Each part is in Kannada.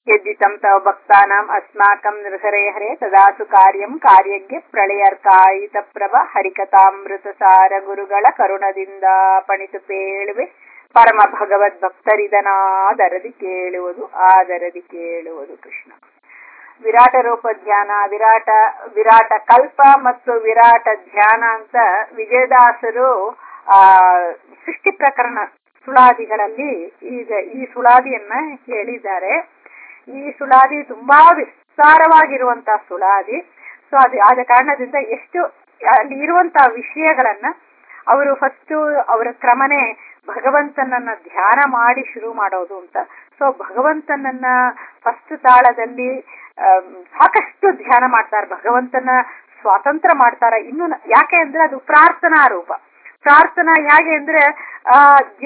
यद्दितं तव भक्तानाम् अस्माकं नृहरे हरे तदासु ಕಾರ್ಯಂ ಕಾರ್ಯಜ್ಞ ಪ್ರಳಯರ್ಕಾಯಿತಪ್ರಭ ಹರಿಕಥಾಮೃತಸಾರ ಗುರುಗಳ ಕರುಣದಿಂದ ಪಣಿತು ಪೇಳುವೆ ಪರಮ ಭಗವದ್ ಭಕ್ತರಿದನಾದರದಿ ಕೇಳುವುದು ಆದರದಿ ಕೇಳುವುದು ಕೃಷ್ಣ ವಿರಾಟ ರೂಪ ಧ್ಯಾನ ವಿರಾಟ ವಿರಾಟ ಕಲ್ಪ ಮತ್ತು ವಿರಾಟ ಧ್ಯಾನ ಅಂತ ವಿಜಯದಾಸರು ಆ ಸೃಷ್ಟಿ ಪ್ರಕರಣ ಸುಳಾದಿಗಳಲ್ಲಿ ಈಗ ಈ ಸುಳಾದಿಯನ್ನ ಹೇಳಿದ್ದಾರೆ ಈ ಸುಳಾದಿ ತುಂಬಾ ವಿಸ್ತಾರವಾಗಿರುವಂತಹ ಸುಳಾದಿ ಸೊ ಅದು ಆದ ಕಾರಣದಿಂದ ಎಷ್ಟು ಅಲ್ಲಿ ಇರುವಂತಹ ವಿಷಯಗಳನ್ನ ಅವರು ಫಸ್ಟ್ ಅವರ ಕ್ರಮನೆ ಭಗವಂತನನ್ನ ಧ್ಯಾನ ಮಾಡಿ ಶುರು ಮಾಡೋದು ಅಂತ ಸೊ ಭಗವಂತನನ್ನ ಫಸ್ಟ್ ತಾಳದಲ್ಲಿ ಸಾಕಷ್ಟು ಧ್ಯಾನ ಮಾಡ್ತಾರೆ ಭಗವಂತನ ಸ್ವಾತಂತ್ರ್ಯ ಮಾಡ್ತಾರ ಇನ್ನು ಯಾಕೆ ಅಂದ್ರೆ ಅದು ಪ್ರಾರ್ಥನಾ ರೂಪ ಪ್ರಾರ್ಥನಾ ಹೇಗೆ ಅಂದ್ರೆ ಆ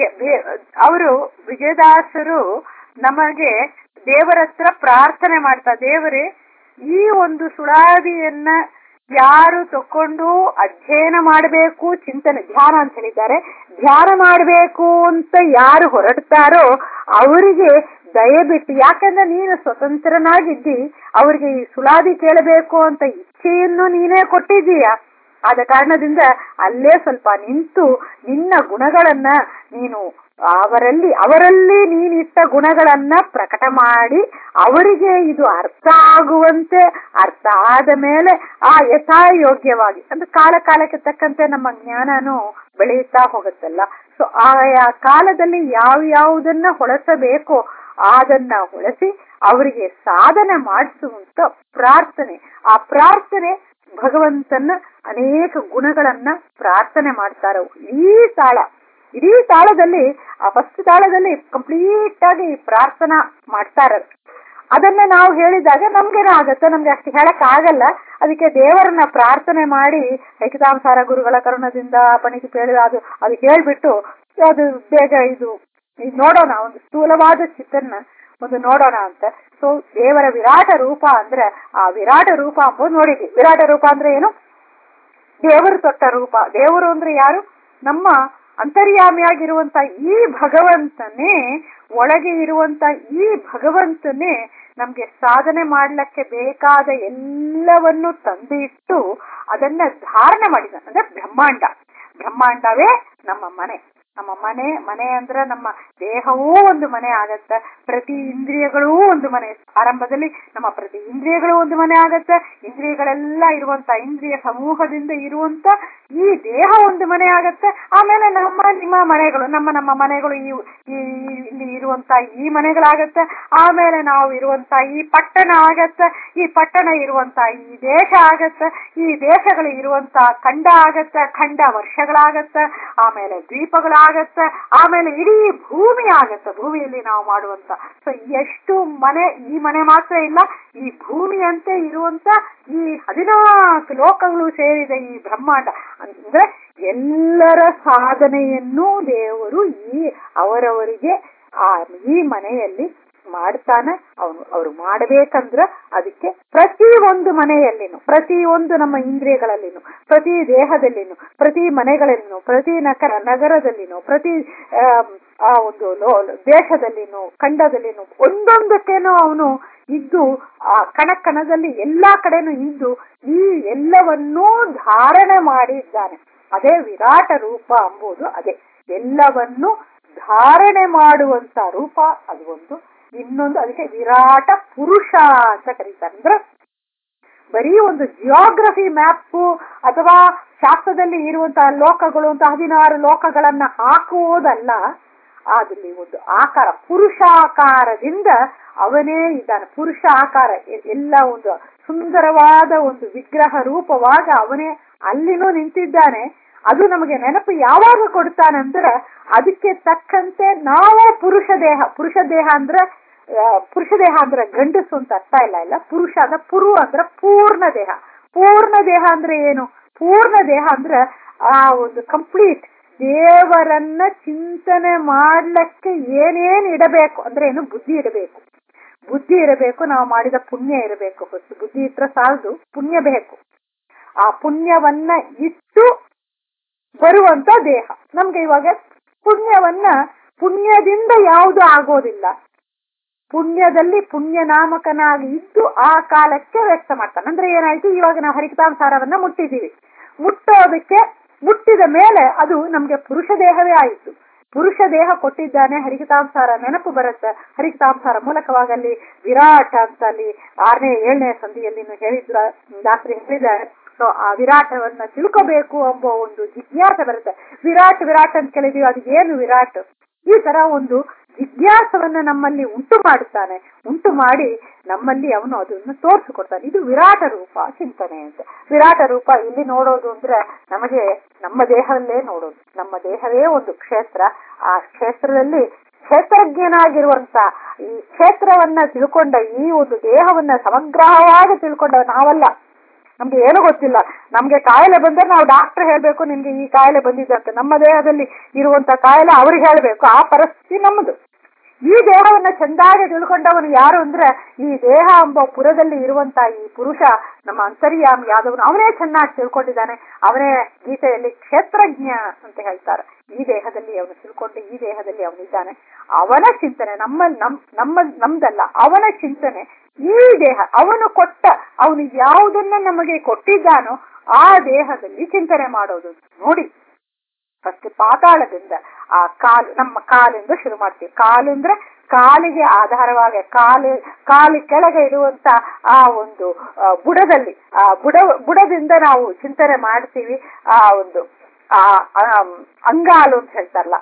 ಅವರು ವಿಜಯದಾಸರು ನಮಗೆ ದೇವರ ಹತ್ರ ಪ್ರಾರ್ಥನೆ ಮಾಡ್ತಾ ದೇವರೇ ಈ ಒಂದು ಸುಳಾದಿಯನ್ನ ಯಾರು ತಕೊಂಡು ಅಧ್ಯಯನ ಮಾಡಬೇಕು ಚಿಂತನೆ ಧ್ಯಾನ ಅಂತ ಹೇಳಿದ್ದಾರೆ ಧ್ಯಾನ ಮಾಡಬೇಕು ಅಂತ ಯಾರು ಹೊರಡ್ತಾರೋ ಅವರಿಗೆ ದಯವಿಟ್ಟು ಯಾಕಂದ್ರೆ ನೀನು ಸ್ವತಂತ್ರನಾಗಿದ್ದಿ ಅವ್ರಿಗೆ ಈ ಸುಳಾದಿ ಕೇಳಬೇಕು ಅಂತ ಇಚ್ಛೆಯನ್ನು ನೀನೇ ಕೊಟ್ಟಿದ್ದೀಯ ಆದ ಕಾರಣದಿಂದ ಅಲ್ಲೇ ಸ್ವಲ್ಪ ನಿಂತು ನಿನ್ನ ಗುಣಗಳನ್ನ ನೀನು ಅವರಲ್ಲಿ ಅವರಲ್ಲಿ ನೀನಿಟ್ಟ ಗುಣಗಳನ್ನ ಪ್ರಕಟ ಮಾಡಿ ಅವರಿಗೆ ಇದು ಅರ್ಥ ಆಗುವಂತೆ ಅರ್ಥ ಆದ ಮೇಲೆ ಆ ಯಥಾಯೋಗ್ಯವಾಗಿ ಅಂದ್ರೆ ಕಾಲ ಕಾಲಕ್ಕೆ ತಕ್ಕಂತೆ ನಮ್ಮ ಜ್ಞಾನನು ಬೆಳೆಯುತ್ತಾ ಹೋಗುತ್ತಲ್ಲ ಸೊ ಆಯಾ ಕಾಲದಲ್ಲಿ ಯಾವ ಯಾವುದನ್ನ ಹೊಳಸಬೇಕೋ ಅದನ್ನ ಹೊಳಸಿ ಅವರಿಗೆ ಸಾಧನೆ ಮಾಡಿಸುವಂತ ಪ್ರಾರ್ಥನೆ ಆ ಪ್ರಾರ್ಥನೆ ಭಗವಂತನ ಅನೇಕ ಗುಣಗಳನ್ನ ಪ್ರಾರ್ಥನೆ ಮಾಡ್ತಾರೆ ಈ ತಾಳ ಇಡೀ ತಾಳದಲ್ಲಿ ಆ ಫಸ್ಟ್ ತಾಳದಲ್ಲಿ ಕಂಪ್ಲೀಟ್ ಆಗಿ ಪ್ರಾರ್ಥನಾ ಮಾಡ್ತಾರ ಅದನ್ನ ನಾವು ಹೇಳಿದಾಗ ನಮ್ಗೇನೋ ಆಗತ್ತೆ ನಮ್ಗೆ ಅಷ್ಟು ಹೇಳಕ್ ಆಗಲ್ಲ ಅದಕ್ಕೆ ದೇವರನ್ನ ಪ್ರಾರ್ಥನೆ ಮಾಡಿ ಐಕತಾಂಸಾರ ಗುರುಗಳ ಕರುಣದಿಂದ ಪಣಿತು ಕೇಳಿದ ಅದು ಅದು ಹೇಳ್ಬಿಟ್ಟು ಅದು ಬೇಗ ಇದು ನೋಡೋಣ ಒಂದು ಸ್ಥೂಲವಾದ ಚಿತ್ರನ್ನ ಒಂದು ನೋಡೋಣ ಅಂತ ಸೊ ದೇವರ ವಿರಾಟ ರೂಪ ಅಂದ್ರೆ ಆ ವಿರಾಟ ರೂಪ ಅಂಬುದು ನೋಡಿದ್ವಿ ವಿರಾಟ ರೂಪ ಅಂದ್ರೆ ಏನು ದೇವರು ತೊಟ್ಟ ರೂಪ ದೇವರು ಅಂದ್ರೆ ಯಾರು ನಮ್ಮ ಅಂತರ್ಯಾಮಿಯಾಗಿರುವಂತ ಈ ಭಗವಂತನೇ ಒಳಗೆ ಇರುವಂತ ಈ ಭಗವಂತನೇ ನಮ್ಗೆ ಸಾಧನೆ ಮಾಡ್ಲಿಕ್ಕೆ ಬೇಕಾದ ಎಲ್ಲವನ್ನು ತಂದಿಟ್ಟು ಅದನ್ನ ಧಾರಣೆ ಮಾಡಿದ ಅಂದ್ರೆ ಬ್ರಹ್ಮಾಂಡ ಬ್ರಹ್ಮಾಂಡವೇ ನಮ್ಮ ಮನೆ ನಮ್ಮ ಮನೆ ಮನೆ ಅಂದ್ರೆ ನಮ್ಮ ದೇಹವೂ ಒಂದು ಮನೆ ಆಗತ್ತೆ ಪ್ರತಿ ಇಂದ್ರಿಯಗಳೂ ಒಂದು ಮನೆ ಆರಂಭದಲ್ಲಿ ನಮ್ಮ ಪ್ರತಿ ಇಂದ್ರಿಯಗಳು ಒಂದು ಮನೆ ಆಗತ್ತೆ ಇಂದ್ರಿಯಗಳೆಲ್ಲ ಇರುವಂತ ಇಂದ್ರಿಯ ಸಮೂಹದಿಂದ ಇರುವಂತ ಈ ದೇಹ ಒಂದು ಮನೆ ಆಗತ್ತೆ ಆಮೇಲೆ ನಮ್ಮ ನಿಮ್ಮ ಮನೆಗಳು ನಮ್ಮ ನಮ್ಮ ಮನೆಗಳು ಈ ಇಲ್ಲಿ ಇರುವಂತ ಈ ಮನೆಗಳಾಗತ್ತೆ ಆಮೇಲೆ ನಾವು ಇರುವಂತ ಈ ಪಟ್ಟಣ ಆಗತ್ತೆ ಈ ಪಟ್ಟಣ ಇರುವಂತ ಈ ದೇಶ ಆಗತ್ತೆ ಈ ದೇಶಗಳು ಇರುವಂತ ಖಂಡ ಆಗತ್ತೆ ಖಂಡ ವರ್ಷಗಳಾಗತ್ತೆ ಆಮೇಲೆ ದ್ವೀಪಗಳ ಆಗತ್ತೆ ಆಮೇಲೆ ಇಡೀ ಭೂಮಿ ಆಗತ್ತೆ ಭೂಮಿಯಲ್ಲಿ ನಾವು ಮಾಡುವಂತ ಸೊ ಎಷ್ಟು ಮನೆ ಈ ಮನೆ ಮಾತ್ರ ಇಲ್ಲ ಈ ಭೂಮಿಯಂತೆ ಇರುವಂತ ಈ ಹದಿನಾಲ್ಕು ಲೋಕಗಳು ಸೇರಿದ ಈ ಬ್ರಹ್ಮಾಂಡ ಅಂದ್ರೆ ಎಲ್ಲರ ಸಾಧನೆಯನ್ನು ದೇವರು ಈ ಅವರವರಿಗೆ ಆ ಈ ಮನೆಯಲ್ಲಿ ಮಾಡ್ತಾನೆ ಅವನು ಅವ್ರು ಮಾಡಬೇಕಂದ್ರ ಅದಕ್ಕೆ ಪ್ರತಿ ಒಂದು ಮನೆಯಲ್ಲಿನು ಪ್ರತಿ ಒಂದು ನಮ್ಮ ಇಂದ್ರಿಯಗಳಲ್ಲಿನು ಪ್ರತಿ ದೇಹದಲ್ಲಿನು ಪ್ರತಿ ಮನೆಗಳಲ್ಲಿನು ಪ್ರತಿ ನಗರ ನಗರದಲ್ಲಿನು ಪ್ರತಿ ಆ ಒಂದು ದೇಶದಲ್ಲಿನು ಖಂಡದಲ್ಲಿನು ಒಂದೊಂದಕ್ಕೇನೋ ಅವನು ಇದ್ದು ಆ ಕಣಕಣದಲ್ಲಿ ಎಲ್ಲಾ ಕಡೆನೂ ಇದ್ದು ಈ ಎಲ್ಲವನ್ನೂ ಧಾರಣೆ ಮಾಡಿದ್ದಾನೆ ಅದೇ ವಿರಾಟ ರೂಪ ಎಂಬುದು ಅದೇ ಎಲ್ಲವನ್ನೂ ಧಾರಣೆ ಮಾಡುವಂತ ರೂಪ ಅದು ಒಂದು ಇನ್ನೊಂದು ಅದಕ್ಕೆ ವಿರಾಟ ಪುರುಷ ಅಂತ ಕರೀತಾರೆ ಅಂದ್ರೆ ಬರೀ ಒಂದು ಜಿಯೋಗ್ರಫಿ ಮ್ಯಾಪ್ ಅಥವಾ ಶಾಸ್ತ್ರದಲ್ಲಿ ಇರುವಂತಹ ಲೋಕಗಳು ಅಂತ ಹದಿನಾರು ಲೋಕಗಳನ್ನ ಹಾಕುವುದಲ್ಲ ಅದಲ್ಲಿ ಒಂದು ಆಕಾರ ಪುರುಷಾಕಾರದಿಂದ ಅವನೇ ಇದ್ದಾನೆ ಪುರುಷ ಆಕಾರ ಎಲ್ಲ ಒಂದು ಸುಂದರವಾದ ಒಂದು ವಿಗ್ರಹ ರೂಪವಾಗ ಅವನೇ ಅಲ್ಲಿನೂ ನಿಂತಿದ್ದಾನೆ ಅದು ನಮಗೆ ನೆನಪು ಯಾವಾಗ ಕೊಡ್ತಾನಂದ್ರ ಅದಕ್ಕೆ ತಕ್ಕಂತೆ ನಾವು ಪುರುಷ ದೇಹ ಪುರುಷ ದೇಹ ಅಂದ್ರೆ ಪುರುಷ ದೇಹ ಅಂದ್ರೆ ಗಂಡಸು ಅಂತ ಅರ್ಥ ಇಲ್ಲ ಇಲ್ಲ ಪುರುಷ ಅಂದ್ರೆ ಪುರು ಅಂದ್ರೆ ಪೂರ್ಣ ದೇಹ ಪೂರ್ಣ ದೇಹ ಅಂದ್ರೆ ಏನು ಪೂರ್ಣ ದೇಹ ಅಂದ್ರೆ ಆ ಒಂದು ಕಂಪ್ಲೀಟ್ ದೇವರನ್ನ ಚಿಂತನೆ ಮಾಡ್ಲಿಕ್ಕೆ ಏನೇನ್ ಇಡಬೇಕು ಅಂದ್ರೆ ಏನು ಬುದ್ಧಿ ಇಡಬೇಕು ಬುದ್ಧಿ ಇರಬೇಕು ನಾವು ಮಾಡಿದ ಪುಣ್ಯ ಇರಬೇಕು ಹೊತ್ತು ಬುದ್ಧಿ ಇಟ್ರೆ ಸಾಲದು ಪುಣ್ಯ ಬೇಕು ಆ ಪುಣ್ಯವನ್ನ ಇಟ್ಟು ಬರುವಂತ ದೇಹ ನಮ್ಗೆ ಇವಾಗ ಪುಣ್ಯವನ್ನ ಪುಣ್ಯದಿಂದ ಯಾವುದು ಆಗೋದಿಲ್ಲ ಪುಣ್ಯದಲ್ಲಿ ಪುಣ್ಯ ನಾಮಕನಾಗಿ ಇದ್ದು ಆ ಕಾಲಕ್ಕೆ ವ್ಯಕ್ತ ಮಾಡ್ತಾನೆ ಅಂದ್ರೆ ಏನಾಯ್ತು ಇವಾಗ ನಾವು ಹರಿಕತಾಂಸಾರವನ್ನ ಮುಟ್ಟಿದ್ದೀವಿ ಮುಟ್ಟೋದಕ್ಕೆ ಮುಟ್ಟಿದ ಮೇಲೆ ಅದು ನಮ್ಗೆ ಪುರುಷ ದೇಹವೇ ಆಯಿತು ಪುರುಷ ದೇಹ ಕೊಟ್ಟಿದ್ದಾನೆ ಹರಿಕತಾಂಸಾರ ನೆನಪು ಬರುತ್ತೆ ಹರಿಕತಾಂಸಾರ ಮೂಲಕವಾಗಿ ಅಲ್ಲಿ ವಿರಾಟ್ ಅಂತ ಅಲ್ಲಿ ಆರನೇ ಏಳನೇ ಸಂಧಿಯಲ್ಲಿ ಹೇಳಿದ್ರ ದಾಸರಿ ಹೇಳಿದ್ದಾರೆ ಸೊ ಆ ವಿರಾಟವನ್ನ ತಿಳ್ಕೋಬೇಕು ಎಂಬ ಒಂದು ಜಿಜ್ಞಾಸೆ ಬರುತ್ತೆ ವಿರಾಟ್ ವಿರಾಟ್ ಅಂತ ಕೇಳಿದೀವಿ ಅದು ಏನು ವಿರಾಟ್ ಈ ತರ ಒಂದು ಜಿಜ್ಞಾಸವನ್ನ ನಮ್ಮಲ್ಲಿ ಉಂಟು ಮಾಡುತ್ತಾನೆ ಉಂಟು ಮಾಡಿ ನಮ್ಮಲ್ಲಿ ಅವನು ಅದನ್ನು ತೋರಿಸಿಕೊಡ್ತಾನೆ ಇದು ವಿರಾಟ ರೂಪ ಚಿಂತನೆ ಅಂತ ವಿರಾಟ ರೂಪ ಇಲ್ಲಿ ನೋಡೋದು ಅಂದ್ರೆ ನಮಗೆ ನಮ್ಮ ದೇಹದಲ್ಲೇ ನೋಡೋದು ನಮ್ಮ ದೇಹವೇ ಒಂದು ಕ್ಷೇತ್ರ ಆ ಕ್ಷೇತ್ರದಲ್ಲಿ ಕ್ಷೇತ್ರಜ್ಞನಾಗಿರುವಂತ ಈ ಕ್ಷೇತ್ರವನ್ನ ತಿಳ್ಕೊಂಡ ಈ ಒಂದು ದೇಹವನ್ನ ಸಮಗ್ರವಾಗಿ ತಿಳ್ಕೊಂಡ ನಾವಲ್ಲ ನಮ್ಗೆ ಏನು ಗೊತ್ತಿಲ್ಲ ನಮ್ಗೆ ಕಾಯಿಲೆ ಬಂದ್ರೆ ನಾವು ಡಾಕ್ಟರ್ ಹೇಳ್ಬೇಕು ನಿಮ್ಗೆ ಈ ಕಾಯಿಲೆ ಬಂದಿದೆ ಅಂತ ನಮ್ಮ ದೇಹದಲ್ಲಿ ಇರುವಂತ ಕಾಯಿಲೆ ಅವ್ರಿಗೆ ಹೇಳ್ಬೇಕು ಆ ಪರಿಸ್ಥಿತಿ ನಮ್ಮದು ಈ ದೇಹವನ್ನ ಚೆಂದಾಗಿ ತಿಳ್ಕೊಂಡವನು ಯಾರು ಅಂದ್ರೆ ಈ ದೇಹ ಎಂಬ ಪುರದಲ್ಲಿ ಇರುವಂತ ಈ ಪುರುಷ ನಮ್ಮ ಅಂತರ್ಯಾಮಿ ಯಾದವನು ಅವನೇ ಚೆನ್ನಾಗಿ ತಿಳ್ಕೊಂಡಿದ್ದಾನೆ ಅವನೇ ಗೀತೆಯಲ್ಲಿ ಕ್ಷೇತ್ರಜ್ಞ ಅಂತ ಹೇಳ್ತಾರೆ ಈ ದೇಹದಲ್ಲಿ ಅವನು ತಿಳ್ಕೊಂಡು ಈ ದೇಹದಲ್ಲಿ ಅವನಿದ್ದಾನೆ ಅವನ ಚಿಂತನೆ ನಮ್ಮ ನಮ್ ನಮ್ಮ ನಮ್ದಲ್ಲ ಅವನ ಚಿಂತನೆ ಈ ದೇಹ ಅವನು ಕೊಟ್ಟ ಅವನು ಯಾವುದನ್ನ ನಮಗೆ ಕೊಟ್ಟಿದ್ದಾನೋ ಆ ದೇಹದಲ್ಲಿ ಚಿಂತನೆ ಮಾಡೋದು ನೋಡಿ ಫಸ್ಟ್ ಪಾತಾಳದಿಂದ ಆ ಕಾಲು ನಮ್ಮ ಕಾಲಿಂದ ಶುರು ಮಾಡ್ತೀವಿ ಕಾಲು ಅಂದ್ರೆ ಕಾಲಿಗೆ ಆಧಾರವಾಗಿ ಕಾಲು ಕಾಲಿ ಕೆಳಗೆ ಇರುವಂತ ಆ ಒಂದು ಬುಡದಲ್ಲಿ ಆ ಬುಡ ಬುಡದಿಂದ ನಾವು ಚಿಂತನೆ ಮಾಡ್ತೀವಿ ಆ ಒಂದು ಆ ಅಂಗಾಲು ಅಂತ ಹೇಳ್ತಾರಲ್ಲ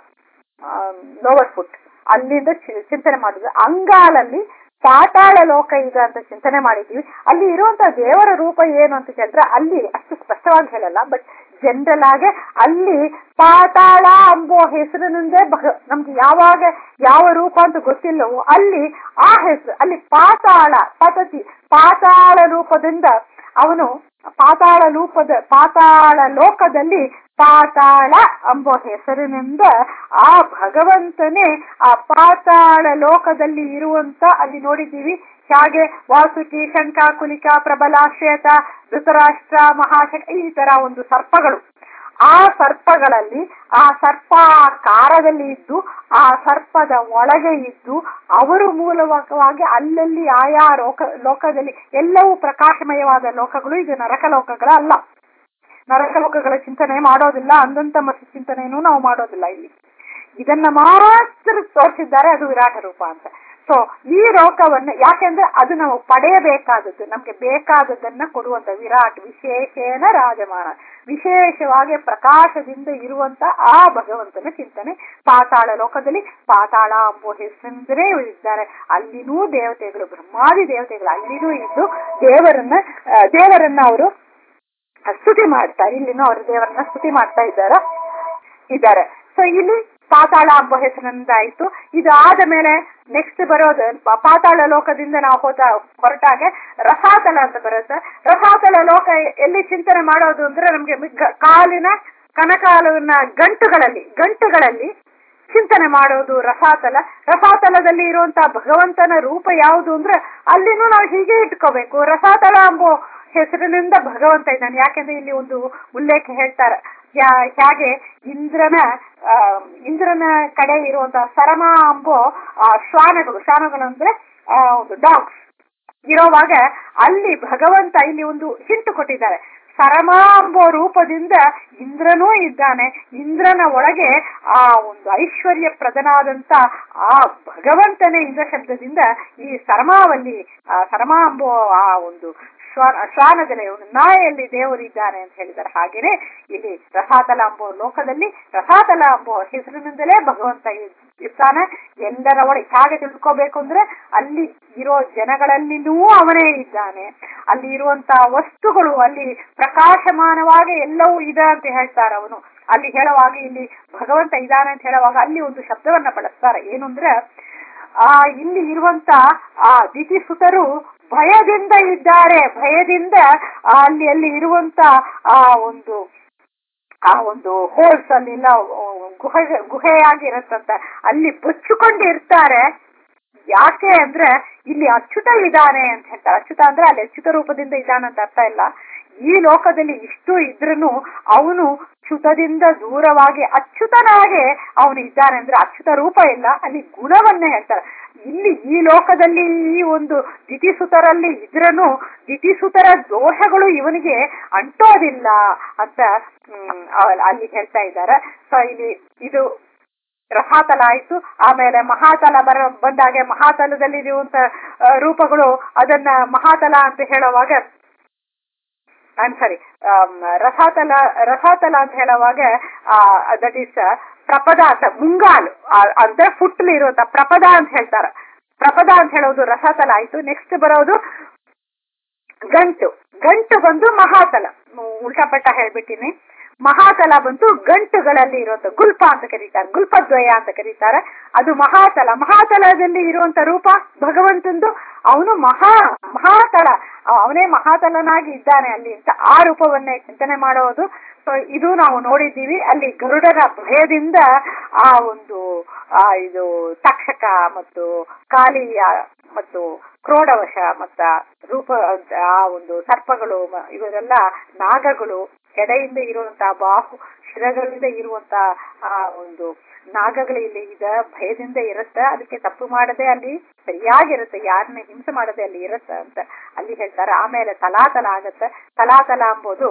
ಲೋವರ್ ಫುಟ್ ಅಲ್ಲಿಂದ ಚಿಂತನೆ ಮಾಡುದು ಅಂಗಾಲಲ್ಲಿ ಪಾತಾಳ ಲೋಕ ಇದೆ ಅಂತ ಚಿಂತನೆ ಮಾಡಿದ್ದೀವಿ ಅಲ್ಲಿ ಇರುವಂತ ದೇವರ ರೂಪ ಏನು ಅಂತ ಕೇಳಿದ್ರೆ ಅಲ್ಲಿ ಅಷ್ಟು ಸ್ಪಷ್ಟವಾಗಿ ಹೇಳಲ್ಲ ಬಟ್ ಜನರಲ್ ಆಗಿ ಅಲ್ಲಿ ಪಾತಾಳ ಅಂಬೋ ಹೆಸರಿನಿಂದ ನಮ್ಗೆ ಯಾವಾಗ ಯಾವ ರೂಪ ಅಂತ ಗೊತ್ತಿಲ್ಲವೋ ಅಲ್ಲಿ ಆ ಹೆಸರು ಅಲ್ಲಿ ಪಾತಾಳ ಪತತಿ ಪಾತಾಳ ರೂಪದಿಂದ ಅವನು ಪಾತಾಳ ರೂಪದ ಪಾತಾಳ ಲೋಕದಲ್ಲಿ ಪಾತಾಳ ಎಂಬ ಹೆಸರಿನಿಂದ ಆ ಭಗವಂತನೇ ಆ ಪಾತಾಳ ಲೋಕದಲ್ಲಿ ಇರುವಂತ ಅಲ್ಲಿ ನೋಡಿದ್ದೀವಿ ಹಾಗೆ ವಾಸುಕಿ ಶಂಕಾಕುಲಿಕ ಪ್ರಬಲ ಶ್ವೇತ ಧೃತರಾಷ್ಟ್ರ ಮಹಾಶಕ ಈ ತರ ಒಂದು ಸರ್ಪಗಳು ಆ ಸರ್ಪಗಳಲ್ಲಿ ಆ ಸರ್ಪಾಕಾರದಲ್ಲಿ ಇದ್ದು ಆ ಸರ್ಪದ ಒಳಗೆ ಇದ್ದು ಅವರು ಮೂಲವಾಗಿ ಅಲ್ಲಲ್ಲಿ ಆಯಾ ಲೋಕ ಲೋಕದಲ್ಲಿ ಎಲ್ಲವೂ ಪ್ರಕಾಶಮಯವಾದ ಲೋಕಗಳು ಇದು ನರಕ ಲೋಕಗಳ ಅಲ್ಲ ನರಕ ಲೋಕಗಳ ಚಿಂತನೆ ಮಾಡೋದಿಲ್ಲ ಅಂದಂತ ಮತ್ತು ಚಿಂತನೆಯನ್ನು ನಾವು ಮಾಡೋದಿಲ್ಲ ಇಲ್ಲಿ ಇದನ್ನ ಮಾತ್ರ ತೋರಿಸಿದ್ದಾರೆ ಅದು ವಿರಾಟ ರೂಪ ಅಂತ ಸೊ ಈ ಲೋಕವನ್ನ ಯಾಕೆಂದ್ರೆ ಅದು ನಾವು ಪಡೆಯಬೇಕಾದದ್ದು ನಮ್ಗೆ ಬೇಕಾದದ್ದನ್ನ ಕೊಡುವಂತ ವಿರಾಟ್ ವಿಶೇಷೇನ ರಾಜಮಾನ ವಿಶೇಷವಾಗಿ ಪ್ರಕಾಶದಿಂದ ಇರುವಂತ ಆ ಭಗವಂತನ ಚಿಂತನೆ ಪಾತಾಳ ಲೋಕದಲ್ಲಿ ಪಾತಾಳ ಎಂಬ ಹೆಸರಿಂದಲೇ ಇದ್ದಾರೆ ಅಲ್ಲಿನೂ ದೇವತೆಗಳು ಬ್ರಹ್ಮಾದಿ ದೇವತೆಗಳು ಅಲ್ಲಿನೂ ಇದ್ದು ದೇವರನ್ನ ದೇವರನ್ನ ಅವರು ಸ್ತುತಿ ಮಾಡ್ತಾರೆ ಇಲ್ಲಿನೂ ಅವರು ದೇವರನ್ನ ಸ್ತುತಿ ಮಾಡ್ತಾ ಇದ್ದಾರ ಇದ್ದಾರೆ ಸೊ ಇಲ್ಲಿ ಪಾತಾಳ ಎಂಬ ಹೆಸರಿನಿಂದ ಆಯ್ತು ಇದಾದ ಮೇಲೆ ನೆಕ್ಸ್ಟ್ ಬರೋದು ಪಾತಾಳ ಲೋಕದಿಂದ ನಾವು ಹೋದ ಹೊರಟಾಗೆ ರಸಾತಲ ಅಂತ ಬರುತ್ತೆ ರಸಾತಲ ಲೋಕ ಎಲ್ಲಿ ಚಿಂತನೆ ಮಾಡೋದು ಅಂದ್ರೆ ನಮ್ಗೆ ಕಾಲಿನ ಕನಕಾಲುವಿನ ಗಂಟುಗಳಲ್ಲಿ ಗಂಟುಗಳಲ್ಲಿ ಚಿಂತನೆ ಮಾಡೋದು ರಸಾತಲ ರಸಾತಲದಲ್ಲಿ ಇರುವಂತಹ ಭಗವಂತನ ರೂಪ ಯಾವುದು ಅಂದ್ರೆ ಅಲ್ಲಿನೂ ನಾವು ಹೀಗೆ ಇಟ್ಕೋಬೇಕು ರಸಾತಲ ಎಂಬೋ ಹೆಸರಿನಿಂದ ಭಗವಂತ ಇದ್ದಾನೆ ಯಾಕೆಂದ್ರೆ ಇಲ್ಲಿ ಒಂದು ಉಲ್ಲೇಖ ಹೇಳ್ತಾರೆ ಹೇಗೆ ಇಂದ್ರನ ಇಂದ್ರನ ಕಡೆ ಇರುವಂತಹ ಸರಮ ಅಂಬೋ ಶ್ವಾನಗಳು ಶ್ವಾನಗಳು ಅಂದ್ರೆ ಒಂದು ಡಾಗ್ಸ್ ಇರೋವಾಗ ಅಲ್ಲಿ ಭಗವಂತ ಇಲ್ಲಿ ಒಂದು ಹಿಂಟು ಕೊಟ್ಟಿದ್ದಾರೆ ಸರಮ ಎಂಬೋ ರೂಪದಿಂದ ಇಂದ್ರನೂ ಇದ್ದಾನೆ ಇಂದ್ರನ ಒಳಗೆ ಆ ಒಂದು ಐಶ್ವರ್ಯ ಪ್ರದನಾದಂತ ಆ ಭಗವಂತನೇ ಇಂದ್ರ ಶಬ್ದದಿಂದ ಈ ಸರಮಾವಲ್ಲಿ ಆ ಸರಮ ಎಂಬೋ ಆ ಒಂದು ಶ್ವಾನದಲ್ಲಿ ನಾಯಲ್ಲಿ ದೇವರಿದ್ದಾನೆ ಅಂತ ಹೇಳಿದ್ದಾರೆ ಹಾಗೇನೆ ಇಲ್ಲಿ ರಸಾತಲ ಎಂಬೋ ಲೋಕದಲ್ಲಿ ರಸಾತಲ ಎಂಬೋ ಹೆಸರಿನಿಂದಲೇ ಭಗವಂತ ಇರ್ತಾನೆ ಎಲ್ಲರ ಒಳಗೆ ಹೇಗೆ ತಿಳ್ಕೋಬೇಕು ಅಂದ್ರೆ ಅಲ್ಲಿ ಇರೋ ಜನಗಳಲ್ಲಿನೂ ಅವನೇ ಇದ್ದಾನೆ ಅಲ್ಲಿ ಇರುವಂತಹ ವಸ್ತುಗಳು ಅಲ್ಲಿ ಪ್ರಕಾಶಮಾನವಾಗಿ ಎಲ್ಲವೂ ಇದೆ ಅಂತ ಹೇಳ್ತಾರೆ ಅವನು ಅಲ್ಲಿ ಹೇಳುವಾಗ ಇಲ್ಲಿ ಭಗವಂತ ಇದ್ದಾನೆ ಅಂತ ಹೇಳುವಾಗ ಅಲ್ಲಿ ಒಂದು ಶಬ್ದವನ್ನ ಬಳಸ್ತಾರೆ ಏನು ಅಂದ್ರೆ ಆ ಇಲ್ಲಿ ಇರುವಂತ ಆ ದಿತಿಸುತರು ಭಯದಿಂದ ಇದ್ದಾರೆ ಭಯದಿಂದ ಅಲ್ಲಿ ಅಲ್ಲಿ ಇರುವಂತ ಆ ಒಂದು ಆ ಒಂದು ಹೋಲ್ಸ್ ಅಲ್ಲೆಲ್ಲ ಗುಹೆ ಗುಹೆಯಾಗಿರತ್ತಂತ ಅಲ್ಲಿ ಬಚ್ಚಿಕೊಂಡು ಇರ್ತಾರೆ ಯಾಕೆ ಅಂದ್ರೆ ಇಲ್ಲಿ ಅಚ್ಯುತ ಇದ್ದಾನೆ ಅಂತ ಹೇಳ್ತಾರೆ ಅಚ್ಯುತ ಅಂದ್ರೆ ಅಲ್ಲಿ ಅಚ್ಯುತ ರೂಪದಿಂದ ಇದ್ದಾನೆ ಅಂತ ಅರ್ಥ ಇಲ್ಲ ಈ ಲೋಕದಲ್ಲಿ ಇಷ್ಟು ಇದ್ರೂ ಅವನು ಚ್ಯುತದಿಂದ ದೂರವಾಗಿ ಅಚ್ಯುತನಾಗೆ ಅವನು ಇದ್ದಾನೆ ಅಂದ್ರೆ ಅಚ್ಯುತ ರೂಪ ಇಲ್ಲ ಅಲ್ಲಿ ಗುಣವನ್ನೇ ಹೇಳ್ತಾರೆ ಇಲ್ಲಿ ಈ ಲೋಕದಲ್ಲಿ ಈ ಒಂದು ದಿತಿಸುತರಲ್ಲಿ ಇದ್ರನು ದಿತಿಸುತರ ದೋಷಗಳು ಇವನಿಗೆ ಅಂಟೋದಿಲ್ಲ ಅಂತ ಹ್ಮ್ ಅವ್- ಅಲ್ಲಿ ಹೇಳ್ತಾ ಇದ್ದಾರೆ ಸೊ ಇಲ್ಲಿ ಇದು ರಸಾತಲ ಆಯ್ತು ಆಮೇಲೆ ಮಹಾತಲ ಬರ ಬಂದಾಗೆ ಮಹಾತಲದಲ್ಲಿ ಇರುವಂತ ಆ, ರೂಪಗಳು ಅದನ್ನ ಮಹಾತಲ ಅಂತ ಹೇಳುವಾಗ ಐಮ್ ಸಾರಿ ರಸಾತಲ ರಸಾತಲ ಅಂತ ಹೇಳುವಾಗ ದಟ್ ಈಸ್ ಪ್ರಪದ ಅಂತ ಮುಂಗಾಲು ಆ, ಅಂದ್ರೆ ಫುಟ್ಲಿ ಇರುವಂತ ಪ್ರಪದ ಅಂತ ಹೇಳ್ತಾರೆ ಪ್ರಪದ ಅಂತ ಹೇಳೋದು ರಸಾತಲ ಆಯ್ತು ನೆಕ್ಸ್ಟ್ ಬರೋದು ಗಂಟು ಗಂಟು ಬಂದು ಮಹಾತಲ ಉ- ಉಲ್ಟಾಪಟ್ಟ ಹೇಳ್ಬಿಟ್ಟಿನಿ ಮಹಾತಲ ಬಂತು ಗಂಟುಗಳಲ್ಲಿ ಇರುವಂತ ಗುಲ್ಪ ಅಂತ ಕರೀತಾರೆ ಗುಲ್ಪದ್ವಯ ಅಂತ ಕರೀತಾರೆ ಅದು ಮಹಾತಲ ಮಹಾತಲದಲ್ಲಿ ಇರುವಂತ ರೂಪ ಭಗವಂತಂದು ಅವನು ಮಹಾ ಮಹಾತಲ ಅವನೇ ಮಹಾತಲನಾಗಿ ಇದ್ದಾನೆ ಅಲ್ಲಿ ಅಂತ ಆ ರೂಪವನ್ನೇ ಚಿಂತನೆ ಮಾಡೋದು ಸೊ ಇದು ನಾವು ನೋಡಿದ್ದೀವಿ ಅಲ್ಲಿ ಗರುಡರ ಭಯದಿಂದ ಆ ಒಂದು ಆ ಇದು ತಕ್ಷಕ ಮತ್ತು ಕಾಲಿಯ ಮತ್ತು ಕ್ರೋಡವಶ ಮತ್ತ ರೂಪ ಆ ಒಂದು ಸರ್ಪಗಳು ಮ- ಇವರೆಲ್ಲ ನಾಗಗಳು ಎಡೆಯಿಂದ ಇರುವಂತಹ ಬಾಹು ಶಿರಗಳಿಂದ ಇರುವಂತ ಆ ಒಂದು ನಾಗಗಳು ಇಲ್ಲಿ ಇದ ಭಯದಿಂದ ಇರುತ್ತೆ ಅದಕ್ಕೆ ತಪ್ಪು ಮಾಡದೆ ಅಲ್ಲಿ ಸರಿಯಾಗಿರುತ್ತೆ ಯಾರನ್ನ ಹಿಂಸೆ ಮಾಡದೆ ಅಲ್ಲಿ ಇರುತ್ತೆ ಅಂತ ಅಲ್ಲಿ ಹೇಳ್ತಾರೆ ಆಮೇಲೆ ತಲಾತಲ ಆಗತ್ತೆ ತಲಾತಲ ಎಂಬುದು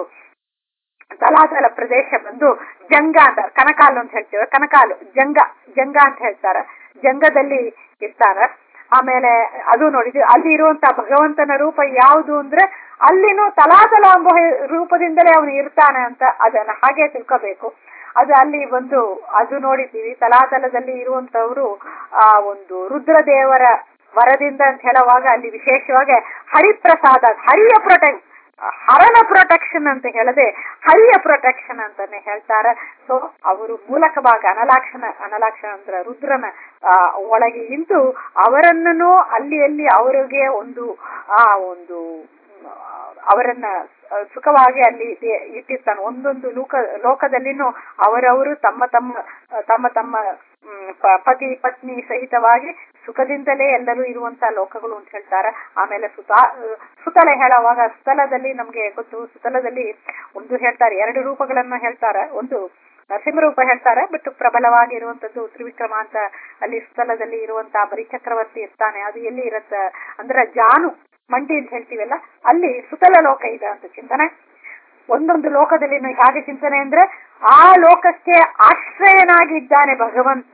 ತಲಾತಲ ಪ್ರದೇಶ ಬಂದು ಜಂಗ ಅಂತ ಕನಕಾಲು ಅಂತ ಹೇಳ್ತೇವೆ ಕನಕಾಲು ಜಂಗ ಜಂಗ ಅಂತ ಹೇಳ್ತಾರೆ ಜಂಗದಲ್ಲಿ ಇರ್ತಾರೆ ಆಮೇಲೆ ಅದು ನೋಡಿದ್ವಿ ಅಲ್ಲಿ ಇರುವಂತ ಭಗವಂತನ ರೂಪ ಯಾವುದು ಅಂದ್ರೆ ಅಲ್ಲಿನೂ ತಲಾತಲ ಎಂಬ ಹೆ- ರೂಪದಿಂದಲೇ ಅವನು ಇರ್ತಾನೆ ಅಂತ ಅದನ್ನ ಹಾಗೆ ತಿಳ್ಕೋಬೇಕು ಅದು ಅಲ್ಲಿ ಒಂದು ಅದು ನೋಡಿದ್ದೀವಿ ತಲಾತಲದಲ್ಲಿ ಇರುವಂತವರು ಆ ಒಂದು ರುದ್ರದೇವರ ವರದಿಂದ ಅಂತ ಹೇಳುವಾಗ ಅಲ್ಲಿ ವಿಶೇಷವಾಗಿ ಹರಿಪ್ರಸಾದ ಹರಿಯ ಪ್ರೊಟೆಕ್ಟ್ ಹರನ ಪ್ರೊಟೆಕ್ಷನ್ ಅಂತ ಹೇಳದೆ ಹರಿಯ ಪ್ರೊಟೆಕ್ಷನ್ ಅಂತಾನೆ ಹೇಳ್ತಾರೆ ಸೊ ಅವರು ಮೂಲಕ ಭಾಗ ಅನಲಾಕ್ಷಣ ಅನಲಾಕ್ಷಣ ಅಂದ್ರೆ ರುದ್ರನ ಆ, ಒಳಗೆ ಇದ್ದು ಅವರನ್ನು ಅಲ್ಲಿ ಅಲ್ಲಿ ಅವರಿಗೆ ಒಂದು ಆ ಒಂದು ಆ, ಅವರನ್ನ ಆ, ಸುಖವಾಗಿ ಅಲ್ಲಿ ಇಟ್ಟಿ- ಇಟ್ಟಿರ್ತಾನೆ ಒಂದೊಂದು ಲೋಕ ಲೋಕದಲ್ಲಿನೂ ಅವರವರು ತಮ್ಮ ತಮ್ಮ ತಮ್ಮ ತಮ್ಮ ಮ್, ಪ- ಪತಿ ಪತ್ನಿ ಸಹಿತವಾಗಿ ಸುಖದಿಂದಲೇ ಎಲ್ಲರೂ ಇರುವಂತ ಲೋಕಗಳು ಅಂತ ಹೇಳ್ತಾರೆ ಆಮೇಲೆ ಸುತ ಸುತಲ ಹೇಳುವಾಗ ಸುತಲದಲ್ಲಿ ನಮ್ಗೆ ಗೊತ್ತು ಸುತಲದಲ್ಲಿ ಒಂದು ಹೇಳ್ತಾರೆ ಎರಡು ರೂಪಗಳನ್ನ ಹೇಳ್ತಾರೆ ಒಂದು ನರಸಿಂಹರೂಪ ಹೇಳ್ತಾರೆ ಬಟ್ ಪ್ರಬಲವಾಗಿ ಇರುವಂತದ್ದು ತ್ರಿವಿಕ್ರಮ ಅಂತ ಅಲ್ಲಿ ಸುತಲದಲ್ಲಿ ಇರುವಂತ ಬರಿಚಕ್ರವರ್ತಿ ಇರ್ತಾನೆ ಅದು ಎಲ್ಲಿ ಇರುತ್ತೆ ಅಂದ್ರೆ ಜಾನು ಮಂಡಿ ಅಂತ ಹೇಳ್ತೀವಲ್ಲ ಅಲ್ಲಿ ಸುತಲ ಲೋಕ ಇದೆ ಅಂತ ಚಿಂತನೆ ಒಂದೊಂದು ಲೋಕದಲ್ಲಿ ಹೇಗೆ ಚಿಂತನೆ ಅಂದ್ರೆ ಆ ಲೋಕಕ್ಕೆ ಆಶ್ರಯನಾಗಿ ಇದ್ದಾನೆ ಭಗವಂತ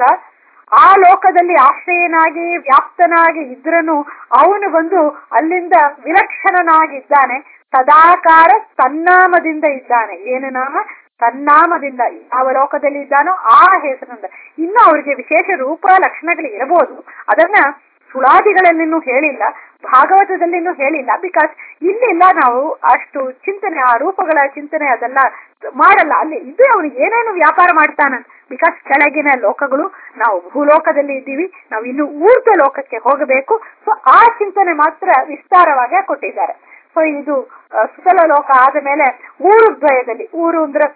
ಆ ಲೋಕದಲ್ಲಿ ಆಶ್ರಯನಾಗಿ ವ್ಯಾಪ್ತನಾಗಿ ಇದ್ರನು ಅವನು ಬಂದು ಅಲ್ಲಿಂದ ವಿಲಕ್ಷಣನಾಗಿದ್ದಾನೆ ಸದಾಕಾರ ತನ್ನಾಮದಿಂದ ಇದ್ದಾನೆ ಏನು ನಾಮ ತನ್ನಾಮದಿಂದ ಯಾವ ಲೋಕದಲ್ಲಿ ಇದ್ದಾನೋ ಆ ಹೆಸರಿನಿಂದ ಇನ್ನು ಅವರಿಗೆ ವಿಶೇಷ ರೂಪ ಲಕ್ಷಣಗಳು ಇರಬಹುದು ಅದನ್ನ ಸುಳಾದಿಗಳಲ್ಲಿನೂ ಹೇಳಿಲ್ಲ ಭಾಗವತದಲ್ಲಿನೂ ಹೇಳಿಲ್ಲ ಬಿಕಾಸ್ ಇಲ್ಲಿಲ್ಲ ನಾವು ಅಷ್ಟು ಚಿಂತನೆ ಆ ರೂಪಗಳ ಚಿಂತನೆ ಅದೆಲ್ಲ ಮಾಡಲ್ಲ ಅಲ್ಲಿ ಇದು ಅವನು ಏನೇನು ವ್ಯಾಪಾರ ಮಾಡ್ತಾನ ಬಿಕಾಸ್ ಕೆಳಗಿನ ಲೋಕಗಳು ನಾವು ಭೂಲೋಕದಲ್ಲಿ ಇದ್ದೀವಿ ನಾವು ಇನ್ನು ಊರ್ಧ್ವ ಲೋಕಕ್ಕೆ ಹೋಗಬೇಕು ಸೊ ಆ ಚಿಂತನೆ ಮಾತ್ರ ವಿಸ್ತಾರವಾಗಿ ಕೊಟ್ಟಿದ್ದಾರೆ ಸೊ ಇದು ಆ, ಸುತಲ ಲೋಕ ಆದ ಮೇಲೆ ಊರು ದ್ವಯದಲ್ಲಿ ಊರು ಅಂದ್ರೆ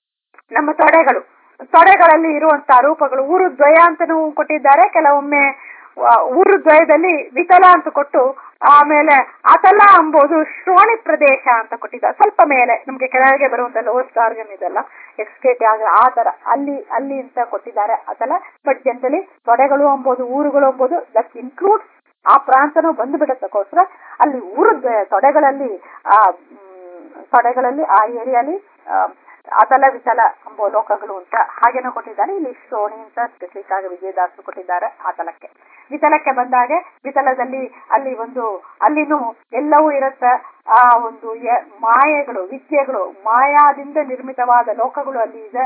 ನಮ್ಮ ತೊಡೆಗಳು ತೊಡೆಗಳಲ್ಲಿ ಇರುವಂತಹ ರೂಪಗಳು ಊರು ದ್ವಯ ಅಂತನೂ ಕೊಟ್ಟಿದ್ದಾರೆ ಕೆಲವೊಮ್ಮೆ ಆ, ಊರು ದ್ವಯದಲ್ಲಿ ವಿತಲ ಅಂತ ಕೊಟ್ಟು ಆಮೇಲೆ ಅತಲ ಎಂಬುದು ಶ್ರೋಣಿ ಪ್ರದೇಶ ಅಂತ ಕೊಟ್ಟಿದ್ದಾರೆ ಸ್ವಲ್ಪ ಮೇಲೆ ನಮ್ಗೆ ಕೆಳಗೆ ಬರುವಂತ ಲೋಸ್ಟ್ ಆರ್ಗನ್ ಇದೆಲ್ಲ ಎಕ್ಸ್ಟೇಟ್ ಆಗ ಆ ತರ ಅಲ್ಲಿ ಅಲ್ಲಿ ಅಂತ ಕೊಟ್ಟಿದ್ದಾರೆ ಅತಲ ಬಟ್ ಜನರಲಿ ತೊಡೆಗಳು ಎಂಬುದು ಊರುಗಳು ಎಂಬುದು ದಟ್ ಇನ್ಕ್ಲೂಡ್ಸ್ ಆ ಪ್ರಾಂತನೂ ಬಂದು ಬಿಡತ್ತಕ್ಕೋಸ್ಕರ ಅಲ್ಲಿ ಊರು ದ್ವಯ ತೊಡೆಗಳಲ್ಲಿ ಆ ಮ್, ತೊಡೆಗಳಲ್ಲಿ ಆ ಏರಿಯಾಲಿ ಅತಲ ವಿತಲ ಎಂಬ ಲೋಕಗಳು ಅಂತ ಹಾಗೇನೋ ಕೊಟ್ಟಿದ್ದಾರೆ ಇಲ್ಲಿ ಶ್ರೋಣಿ ಅಂತ ಸ್ಪೆಸಿಫಿಕ್ ಆಗಿ ವಿಜಯದಾಸರು ಕೊಟ್ಟಿದ್ದಾರೆ ಆತಲಕ್ಕೆ ವಿತಲಕ್ಕೆ ಬಂದಾಗ ವಿತಲದಲ್ಲಿ ಅಲ್ಲಿ ಒಂದು ಅಲ್ಲಿನೂ ಎಲ್ಲವೂ ಇರುತ್ತೆ ಆ ಒಂದು ಯ- ಮಾಯೆಗಳು ವಿದ್ಯೆಗಳು ಮಾಯಾದಿಂದ ನಿರ್ಮಿತವಾದ ಲೋಕಗಳು ಅಲ್ಲಿ ಇದೆ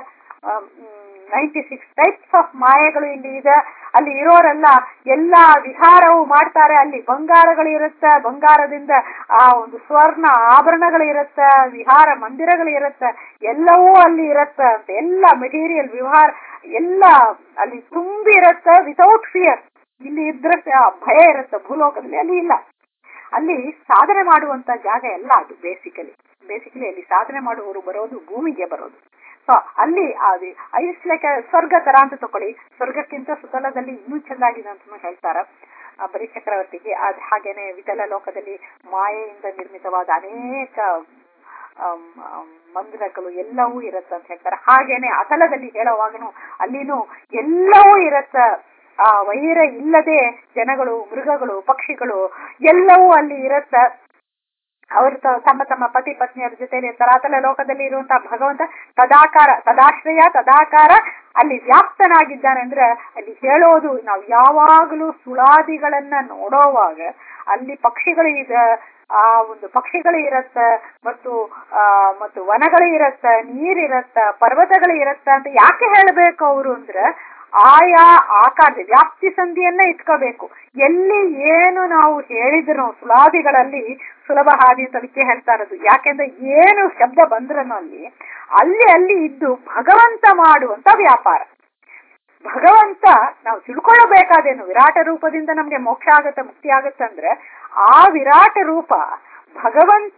ನೈಂಟಿ ಸಿಕ್ಸ್ ಟೈಪ್ಸ್ ಆಫ್ ಮಾಯೆಗಳು ಇಲ್ಲಿ ಇದೆ ಅಲ್ಲಿ ಇರೋರೆಲ್ಲ ಎಲ್ಲ ವಿಹಾರವು ಮಾಡ್ತಾರೆ ಅಲ್ಲಿ ಬಂಗಾರಗಳು ಇರುತ್ತೆ ಬಂಗಾರದಿಂದ ಆ ಒಂದು ಸ್ವರ್ಣ ಆಭರಣಗಳು ಇರುತ್ತೆ ವಿಹಾರ ಮಂದಿರಗಳು ಇರುತ್ತೆ ಎಲ್ಲವೂ ಅಲ್ಲಿ ಇರುತ್ತೆ ಅಂತ ಎಲ್ಲ ಮೆಟೀರಿಯಲ್ ವಿಹಾರ ಎಲ್ಲ ಅಲ್ಲಿ ತುಂಬಿ ಇರುತ್ತೆ ವಿತೌಟ್ ಫಿಯರ್ ಇಲ್ಲಿ ಇದ್ರೆ ಆ ಭಯ ಇರುತ್ತೆ ಭೂಲೋಕದಲ್ಲಿ ಅಲ್ಲಿ ಇಲ್ಲ ಅಲ್ಲಿ ಸಾಧನೆ ಮಾಡುವಂತ ಜಾಗ ಎಲ್ಲ ಅದು ಬೇಸಿಕಲಿ ಬೇಸಿಕಲಿ ಅಲ್ಲಿ ಸಾಧನೆ ಮಾಡುವವರು ಬರೋದು ಭೂಮಿಗೆ ಬರೋದು ಸೊ ಅಲ್ಲಿ ಅದು ಐಸ್ ಲೈಕ್ ಸ್ವರ್ಗ ತರ ಅಂತ ತಕೊಳ್ಳಿ ಸ್ವರ್ಗಕ್ಕಿಂತ ಸುತಲದಲ್ಲಿ ಇನ್ನೂ ಚೆನ್ನಾಗಿದೆ ಅಂತ ಹೇಳ್ತಾರ ಆ ಬರೀ ಚಕ್ರವರ್ತಿಗೆ ಅದ್ ಹಾಗೇನೆ ವಿತಲ ಲೋಕದಲ್ಲಿ ಮಾಯೆಯಿಂದ ನಿರ್ಮಿತವಾದ ಅನೇಕ ಆಮ್, ಆಮ್, ಮಂದಿರಗಳು ಎಲ್ಲವೂ ಇರುತ್ತೆ ಅಂತ ಹೇಳ್ತಾರೆ ಹಾಗೇನೆ ಅತಲದಲ್ಲಿ ಹೇಳುವಾಗನು ಅಲ್ಲಿನೂ ಎಲ್ಲವೂ ಇರತ್ತ ಆ ವೈರ ಇಲ್ಲದೆ ಜನಗಳು ಮೃಗಗಳು ಪಕ್ಷಿಗಳು ಎಲ್ಲವೂ ಅಲ್ಲಿ ಇರತ್ತ ಅವರು ತ- ತಮ್ಮ ತಮ್ಮ ಪತಿ ಪತ್ನಿಯರ ಜೊತೆಲಿ ತರಾತಲ ಲೋಕದಲ್ಲಿ ಇರುವಂತಹ ಭಗವಂತ ತದಾಕಾರ ತದಾಶ್ರಯ ತದಾಕಾರ ಅಲ್ಲಿ ವ್ಯಾಪ್ತನಾಗಿದ್ದಾನೆ ಅಂದ್ರೆ ಅಲ್ಲಿ ಹೇಳೋದು ನಾವು ಯಾವಾಗಲೂ ಸುಳಾದಿಗಳನ್ನ ನೋಡೋವಾಗ ಅಲ್ಲಿ ಪಕ್ಷಿಗಳು ಇದೆ ಆ ಒಂದು ಪಕ್ಷಿಗಳು ಇರತ್ತ ಮತ್ತು ಆ ಮತ್ತು ವನಗಳು ಇರತ್ತ ನೀರಿರತ್ತ ಪರ್ವತಗಳು ಇರತ್ತ ಅಂತ ಯಾಕೆ ಹೇಳಬೇಕು ಅವರು ಅಂದ್ರೆ ಆಯಾ ಆಕಾರದ ವ್ಯಾಪ್ತಿ ಸಂಧಿಯನ್ನ ಇಟ್ಕೋಬೇಕು ಎಲ್ಲಿ ಏನು ನಾವು ಹೇಳಿದ್ರು ಸುಳಾದಿಗಳಲ್ಲಿ ಸುಲಭ ಹಾದಿ ಅಂತ ಅದಕ್ಕೆ ಹೇಳ್ತಾ ಇರೋದು ಯಾಕೆಂದ್ರೆ ಏನು ಶಬ್ದ ಬಂದ್ರನು ಅಲ್ಲಿ ಅಲ್ಲಿ ಅಲ್ಲಿ ಇದ್ದು ಭಗವಂತ ಮಾಡುವಂತ ವ್ಯಾಪಾರ ಭಗವಂತ ನಾವು ತಿಳ್ಕೊಳ್ಳಬೇಕಾದೇನು ವಿರಾಟ ರೂಪದಿಂದ ನಮ್ಗೆ ಮೋಕ್ಷ ಆಗತ್ತೆ ಮುಕ್ತಿ ಆಗತ್ತೆ ಅಂದ್ರೆ ಆ ವಿರಾಟ ರೂಪ ಭಗವಂತ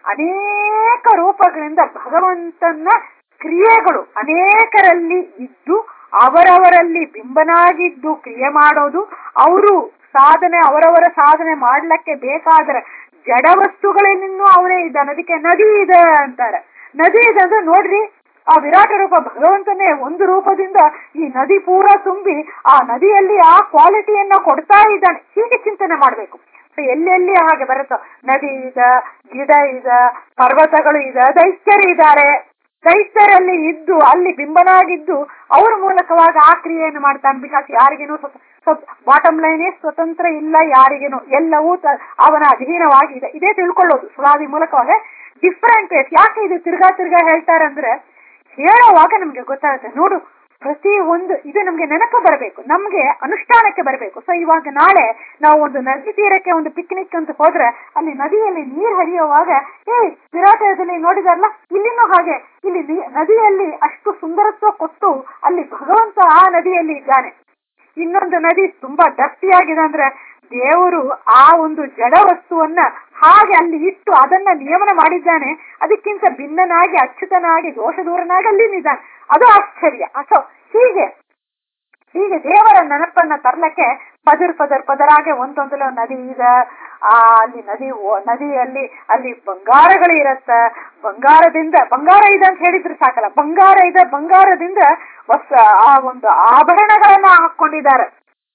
ಅನೇಕ ರೂಪಗಳಿಂದ ಭಗವಂತನ ಕ್ರಿಯೆಗಳು ಅನೇಕರಲ್ಲಿ ಇದ್ದು ಅವರವರಲ್ಲಿ ಬಿಂಬನಾಗಿದ್ದು ಕ್ರಿಯೆ ಮಾಡೋದು ಅವರು ಸಾಧನೆ ಅವರವರ ಸಾಧನೆ ಮಾಡ್ಲಿಕ್ಕೆ ಬೇಕಾದ್ರೆ ಜಡ ವಸ್ತುಗಳಲ್ಲಿನೂ ಅವರೇ ಇದ್ದಾನೆ ಅದಕ್ಕೆ ನದಿ ಇದೆ ಅಂತಾರೆ ನದಿ ಇದೆ ಅಂದ್ರೆ ನೋಡ್ರಿ ಆ ವಿರಾಟ ರೂಪ ಭಗವಂತನೇ ಒಂದು ರೂಪದಿಂದ ಈ ನದಿ ಪೂರ ತುಂಬಿ ಆ ನದಿಯಲ್ಲಿ ಆ ಕ್ವಾಲಿಟಿಯನ್ನ ಕೊಡ್ತಾ ಇದ್ದಾನೆ ಹೀಗೆ ಚಿಂತನೆ ಮಾಡ್ಬೇಕು ಸೊ ಎಲ್ಲೆಲ್ಲಿ ಹಾಗೆ ಬರುತ್ತೋ ನದಿ ಇದೆ ಗಿಡ ಇದೆ ಪರ್ವತಗಳು ಇದೆ ದೈತ್ಯರು ಇದ್ದಾರೆ ದೈತ್ಯರಲ್ಲಿ ಇದ್ದು ಅಲ್ಲಿ ಬಿಂಬನಾಗಿದ್ದು ಅವ್ರ ಮೂಲಕವಾಗಿ ಆ ಕ್ರಿಯೆಯನ್ನು ಮಾಡ್ತಾನೆ ಬಿಕಾಸ್ ಯಾರಿಗೇನು ಬಾಟಮ್ ಲೈನೇ ಸ್ವತಂತ್ರ ಇಲ್ಲ ಯಾರಿಗೇನು ಎಲ್ಲವೂ ತ- ಅವನ ಅಧೀನವಾಗಿ ಇದೆ ಇದೇ ತಿಳ್ಕೊಳ್ಳೋದು ಸುಳಾದಿ ಮೂಲಕವಾಗಿ ಡಿಫ್ರೆಂಟ್ ಯಾಕೆ ಇದು ತಿರ್ಗಾ ತಿರ್ಗಾ ಹೇಳ್ತಾರಂದ್ರೆ ಹೇಳುವಾಗ ನಮ್ಗೆ ಗೊತ್ತಾಗುತ್ತೆ ನೋಡು ಪ್ರತಿ ಒಂದು ಇದು ನಮ್ಗೆ ನೆನಪು ಬರಬೇಕು ನಮ್ಗೆ ಅನುಷ್ಠಾನಕ್ಕೆ ಬರಬೇಕು ಸೊ ಇವಾಗ ನಾಳೆ ನಾವು ಒಂದು ನದಿ ತೀರಕ್ಕೆ ಒಂದು ಪಿಕ್ನಿಕ್ ಅಂತ ಹೋದ್ರೆ ಅಲ್ಲಿ ನದಿಯಲ್ಲಿ ನೀರ್ ಹರಿಯುವಾಗ ಏ ವಿರಾಟದಲ್ಲಿ ನೋಡಿದಾರಲ್ಲ ಇಲ್ಲಿನೂ ಹಾಗೆ ಇಲ್ಲಿ ನೀ- ನದಿಯಲ್ಲಿ ಅಷ್ಟು ಸುಂದರತ್ವ ಕೊಟ್ಟು ಅಲ್ಲಿ ಭಗವಂತ ಆ ನದಿಯಲ್ಲಿ ಇದ್ದಾನೆ ಇನ್ನೊಂದು ನದಿ ತುಂಬಾ ದಪ್ಪಿಯಾಗಿದೆ ಅಂದ್ರೆ ದೇವರು ಆ ಒಂದು ಜಡ ವಸ್ತುವನ್ನ ಹಾಗೆ ಅಲ್ಲಿ ಇಟ್ಟು ಅದನ್ನ ನಿಯಮನ ಮಾಡಿದ್ದಾನೆ ಅದಕ್ಕಿಂತ ಭಿನ್ನನಾಗಿ ಅಚ್ಯುತನಾಗಿ ದೋಷ ದೂರನಾಗಿ ಅಲ್ಲಿ ನಿದ್ದಾನೆ ಅದು ಆಶ್ಚರ್ಯ ಸೊ ಹೀಗೆ ಹೀಗೆ ದೇವರ ನೆನಪನ್ನ ತರ್ಲಕ್ಕೆ ಪದರ್ ಪದರ್ ಪದರಾಗೆ ಒಂದೊಂದಲ ನದಿ ಇದೆ ಆ ಅಲ್ಲಿ ನದಿ ಓ- ನದಿಯಲ್ಲಿ ಅಲ್ಲಿ ಬಂಗಾರಗಳು ಇರತ್ತ ಬಂಗಾರದಿಂದ ಬಂಗಾರ ಇದೆ ಅಂತ ಹೇಳಿದ್ರೆ ಸಾಕಲ್ಲ ಬಂಗಾರ ಇದೆ ಬಂಗಾರದಿಂದ ವಸ್ತ ಆ ಒಂದು ಆಭರಣಗಳನ್ನ ಹಾಕೊಂಡಿದ್ದಾರೆ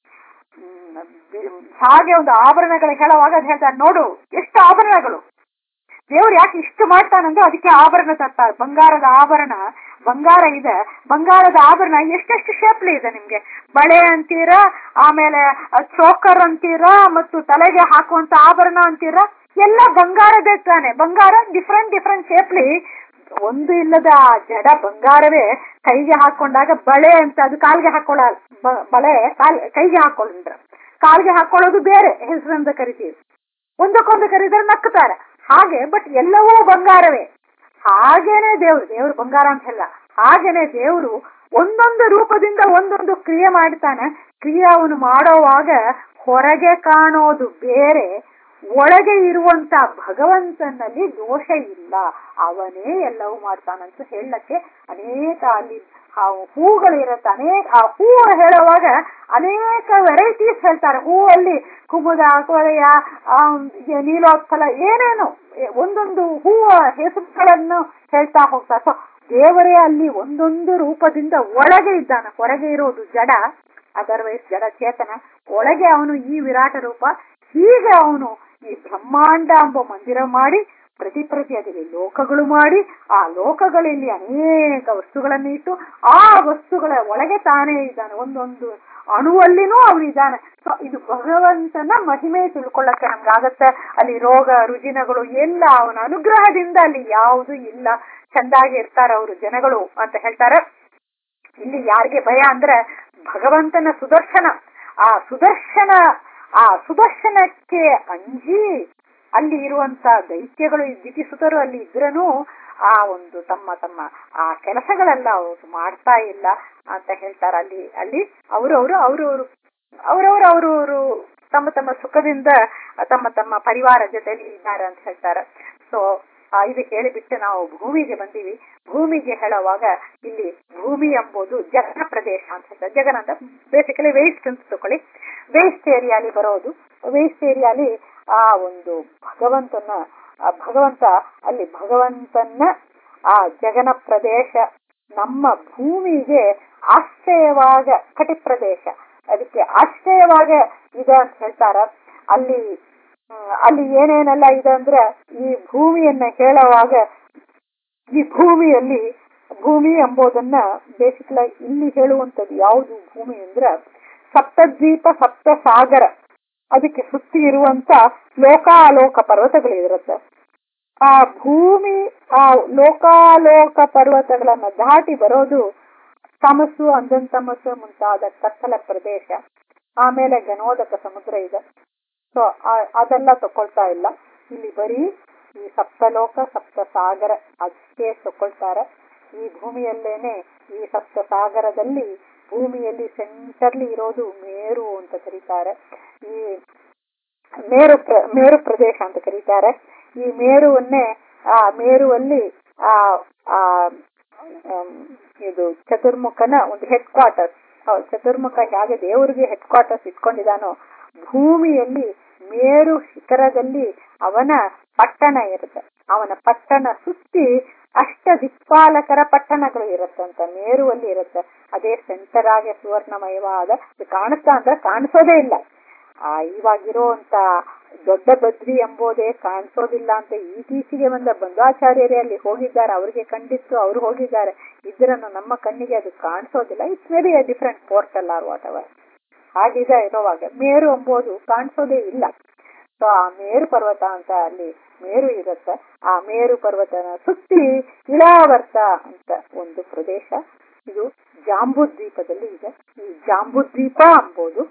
ಹ್ಮ್, ಬಿ- ಹಾಗೆ ಒಂದು ಆಭರಣಗಳು ಹೇಳುವಾಗ ಅದ್ ಹೇಳ್ತಾರೆ ನೋಡು ಎಷ್ಟು ಆಭರಣಗಳು ದೇವ್ರು ಯಾಕೆ ಇಷ್ಟು ಮಾಡ್ತಾನಂದ್ರೆ ಅದಕ್ಕೆ ಆಭರಣ ತರ್ತಾರೆ ಬಂಗಾರದ ಆಭರಣ ಬಂಗಾರ ಇದೆ ಬಂಗಾರದ ಆಭರಣ ಎಷ್ಟೆಷ್ಟು ಶೇಪ್ಲಿ ಇದೆ ನಿಮ್ಗೆ ಬಳೆ ಅಂತೀರಾ ಆಮೇಲೆ ಚೋಕರ್ ಅಂತೀರಾ ಮತ್ತು ತಲೆಗೆ ಹಾಕುವಂತ ಆಭರಣ ಅಂತೀರಾ ಎಲ್ಲ ಬಂಗಾರದೇ ತಾನೆ ಬಂಗಾರ ಡಿಫ್ರೆಂಟ್ ಡಿಫ್ರೆಂಟ್ ಶೇಪ್ಲಿ ಒಂದು ಇಲ್ಲದ ಆ ಜಡ ಬಂಗಾರವೇ ಕೈಗೆ ಹಾಕೊಂಡಾಗ ಬಳೆ ಅಂತ ಅದು ಕಾಲ್ಗೆ ಹಾಕೊಳ್ಳ ಬ- ಬಳೆ ಕಾಲ್ ಕೈಗೆ ಹಾಕೊಂಡ್ರ ಕಾಲ್ಗೆ ಹಾಕೊಳ್ಳೋದು ಬೇರೆ ಹೆಸರಂತ ಕರಿತೀವಿ ಒಂದಕ್ಕೊಂದು ಕರೀತಾರೆ ನಕ್ಕುತ್ತಾರೆ ಹಾಗೆ ಬಟ್ ಎಲ್ಲವೂ ಬಂಗಾರವೇ ಹಾಗೇನೆ ದೇವ್ರು ದೇವ್ರು ಬಂಗಾರ ಅಂತ ಹೇಳ ಹಾಗೇನೆ ದೇವ್ರು ಒಂದೊಂದು ರೂಪದಿಂದ ಒಂದೊಂದು ಕ್ರಿಯೆ ಮಾಡ್ತಾನೆ ಕ್ರಿಯೆ ಅವನು ಮಾಡೋವಾಗ ಹೊರಗೆ ಕಾಣೋದು ಬೇರೆ ಒಳಗೆ ಇರುವಂತ ಭಗವಂತನಲ್ಲಿ ದೋಷ ಇಲ್ಲ ಅವನೇ ಎಲ್ಲವೂ ಮಾಡ್ತಾನಂತ ಹೇಳಕ್ಕೆ ಅನೇಕ ಅಲ್ಲಿ ಆ ಹೂಗಳು ಇರುತ್ತೆ ಅನೇಕ ಆ ಹೂವು ಹೇಳುವಾಗ ಅನೇಕ ವೆರೈಟೀಸ್ ಹೇಳ್ತಾರೆ ಹೂವಲ್ಲಿ ಕುಮುದ ಕೊರೆಯ ಆ, ನೀಲೋತ್ಪಲ ಏನೇನು ಒಂದೊಂದು ಹೂವ ಹೆಸರುಗಳನ್ನು ಹೇಳ್ತಾ ಹೋಗ್ತಾರೆ ಸೊ ದೇವರೇ ಅಲ್ಲಿ ಒಂದೊಂದು ರೂಪದಿಂದ ಒಳಗೆ ಇದ್ದಾನೆ ಹೊರಗೆ ಇರೋದು ಜಡ ಅದರ್ವೈಸ್ ಜಡ ಚೇತನ ಒಳಗೆ ಅವನು ಈ ವಿರಾಟ ರೂಪ ಹೀಗೆ ಅವನು ಈ ಬ್ರಹ್ಮಾಂಡ ಎಂಬ ಮಂದಿರ ಮಾಡಿ ಪ್ರತಿ ಪ್ರತಿ ಅದರಲ್ಲಿ ಲೋಕಗಳು ಮಾಡಿ ಆ ಲೋಕಗಳಲ್ಲಿ ಅನೇಕ ವಸ್ತುಗಳನ್ನು ಇಟ್ಟು ಆ ವಸ್ತುಗಳ ಒಳಗೆ ತಾನೇ ಇದ್ದಾನೆ ಒಂದೊಂದು ಅಣುವಲ್ಲಿನೂ ಅವನು ಇದ್ದಾನೆ ಸೊ ಇದು ಭಗವಂತನ ಮಹಿಮೆ ತಿಳ್ಕೊಳ್ಳಕ್ಕೆ ನಮ್ಗಾಗತ್ತೆ ಅಲ್ಲಿ ರೋಗ ರುಜಿನಗಳು ಎಲ್ಲ ಅವನ ಅನುಗ್ರಹದಿಂದ ಅಲ್ಲಿ ಯಾವುದು ಇಲ್ಲ ಚಂದಾಗಿ ಇರ್ತಾರ ಅವರು ಜನಗಳು ಅಂತ ಹೇಳ್ತಾರೆ ಇಲ್ಲಿ ಯಾರಿಗೆ ಭಯ ಅಂದ್ರೆ ಭಗವಂತನ ಸುದರ್ಶನ ಆ ಸುದರ್ಶನ ಆ ಸುದರ್ಶನಕ್ಕೆ ಅಂಜಿ ಅಲ್ಲಿ ಇರುವಂತ ದೈತ್ಯಗಳು ದಿತಿಸುತರು ಅಲ್ಲಿ ಇದ್ರನು ಆ ಒಂದು ತಮ್ಮ ತಮ್ಮ ಆ ಕೆಲಸಗಳೆಲ್ಲ ಅವರು ಮಾಡ್ತಾ ಇಲ್ಲ ಅಂತ ಹೇಳ್ತಾರೆ ಅಲ್ಲಿ ಅಲ್ಲಿ ಅವರವರು ಅವರವರು ಅವರವರು ಅವರವರು ತಮ್ಮ ತಮ್ಮ ಸುಖದಿಂದ ತಮ್ಮ ತಮ್ಮ ಪರಿವಾರ ಜೊತೆಲಿ ಇದ್ದಾರೆ ಅಂತ ಹೇಳ್ತಾರೆ ಸೊ ಇದು ಹೇಳಿಬಿಟ್ಟು ನಾವು ಭೂಮಿಗೆ ಬಂದೀವಿ ಭೂಮಿಗೆ ಹೇಳುವಾಗ ಇಲ್ಲಿ ಭೂಮಿ ಎಂಬುದು ಜಗನ ಪ್ರದೇಶ ಅಂತ ಹೇಳ್ತಾರೆ ಜಗನ ಅಂತ ಬೇಸಿಕಲಿ ವೇಸ್ಟ್ ಅಂತ ತಕೊಳ್ಳಿ ವೇಸ್ಟ್ ಏರಿಯಾಲಿ ಬರೋದು ವೇಸ್ಟ್ ಏರಿಯಾಲಿ ಆ ಒಂದು ಭಗವಂತನ ಆ ಭಗವಂತ ಅಲ್ಲಿ ಭಗವಂತನ ಆ ಜಗನ ಪ್ರದೇಶ ನಮ್ಮ ಭೂಮಿಗೆ ಆಶ್ರಯವಾಗ ಕಟಿ ಪ್ರದೇಶ ಅದಕ್ಕೆ ಆಶ್ರಯವಾಗ ಇದೆ ಅಂತ ಹೇಳ್ತಾರ ಅಲ್ಲಿ ಹ್ಮ್, ಅಲ್ಲಿ ಏನೇನೆಲ್ಲ ಇದೆ ಅಂದ್ರೆ ಈ ಭೂಮಿಯನ್ನ ಹೇಳುವಾಗ ಈ ಭೂಮಿಯಲ್ಲಿ ಭೂಮಿ ಎಂಬುದನ್ನ ಬೇಸಿಕಲ್ ಇಲ್ಲಿ ಹೇಳುವಂತದ್ದು ಯಾವುದು ಭೂಮಿ ಅಂದ್ರೆ ಸಪ್ತದ್ವೀಪ ಸಪ್ತ ಸಾಗರ ಅದಕ್ಕೆ ಸುತ್ತಿ ಇರುವಂತ ಲೋಕಾಲೋಕ ಪರ್ವತಗಳು ಇರುತ್ತೆ ಆ ಭೂಮಿ ಆ ಲೋಕಾಲೋಕ ಪರ್ವತಗಳನ್ನ ದಾಟಿ ಬರೋದು ತಮಸ್ಸು ಅಂದನ್ ತಮಸ್ಸು ಮುಂತಾದ ಕತ್ತಲ ಪ್ರದೇಶ ಆಮೇಲೆ ಗಣೋದಕ ಸಮುದ್ರ ಇದೆ ಸೊ ಅದೆಲ್ಲ ತಕೊಳ್ತಾ ಇಲ್ಲ ಇಲ್ಲಿ ಬರೀ ಈ ಸಪ್ತಲೋಕ ಸಪ್ತ ಸಾಗರ ಅಷ್ಟೇ ತಕೊಳ್ತಾರೆ ಈ ಭೂಮಿಯಲ್ಲೇನೆ ಈ ಸಪ್ತ ಸಾಗರದಲ್ಲಿ ಭೂಮಿಯಲ್ಲಿ ಸೆಂಟರ್ಲಿ ಇರೋದು ಮೇರು ಅಂತ ಕರೀತಾರೆ ಈ ಮೇರು ಪ್ರ ಮೇರು ಪ್ರದೇಶ ಅಂತ ಕರೀತಾರೆ ಈ ಮೇರುವನ್ನೇ ಆ ಮೇರುವಲ್ಲಿ ಆ ಆ ಆಮ್, ಇದು ಚತುರ್ಮುಖನ ಒಂದು ಹೆಡ್ ಕ್ವಾರ್ಟರ್ಸ್ ಚತುರ್ಮುಖ ಹೇಗೆ ದೇವರಿಗೆ ಹೆಡ್ ಕ್ವಾರ್ಟರ್ಸ್ ಇಟ್ಕೊಂಡಿದಾನೋ ಭೂಮಿಯಲ್ಲಿ ಮೇರು ಶಿಖರದಲ್ಲಿ ಅವನ ಪಟ್ಟಣ ಇರುತ್ತೆ ಅವನ ಪಟ್ಟಣ ಸುತ್ತಿ ಅಷ್ಟ ದಿಕ್ಪಾಲಕರ ಪಟ್ಟಣಗಳು ಇರುತ್ತಂತ ಮೇರುವಲ್ಲಿ ಇರುತ್ತೆ ಅದೇ ಸೆಂಟರ್ ಆಗಿ ಸುವರ್ಣಮಯವಾದ ಇದು ಕಾಣಿಸ್ತಾ ಅಂದ್ರೆ ಕಾಣಿಸೋದೇ ಇಲ್ಲ ಆ ಇವಾಗಿರುವಂತ ದೊಡ್ಡ ಬದ್ರಿ ಎಂಬುದೇ ಕಾಣಿಸೋದಿಲ್ಲ ಅಂತ ಇತ್ತೀಚೆಗೆ ಬಂದ ಬಂಧಾಚಾರ್ಯರೇ ಅಲ್ಲಿ ಹೋಗಿದ್ದಾರೆ ಅವರಿಗೆ ಕಂಡಿತ್ತು ಅವ್ರು ಹೋಗಿದ್ದಾರೆ ಇದ್ರನ್ನು ನಮ್ಮ ಕಣ್ಣಿಗೆ ಅದು ಕಾಣಿಸೋದಿಲ್ಲ it's very a different portal or what our ಹಾಗಿದೆ ಇರೋವಾಗ ಮೇರು ಎಂಬುದು ಕಾಣಿಸೋದೇ ಇಲ್ಲ ಸೊ ಆ ಮೇರು ಪರ್ವತ ಅಂತ ಅಲ್ಲಿ ಮೇರು ಇರುತ್ತೆ ಆ ಮೇರು ಪರ್ವತನ ಸುತ್ತಿ ಇಳಾವರ್ತ ಅಂತ ಒಂದು ಪ್ರದೇಶ ಇದು ಜಾಂಬುದ್ವೀಪದಲ್ಲಿ ಇದೆ ಈ ಜಾಂಬುದ್ವೀಪ ಎಂಬುದು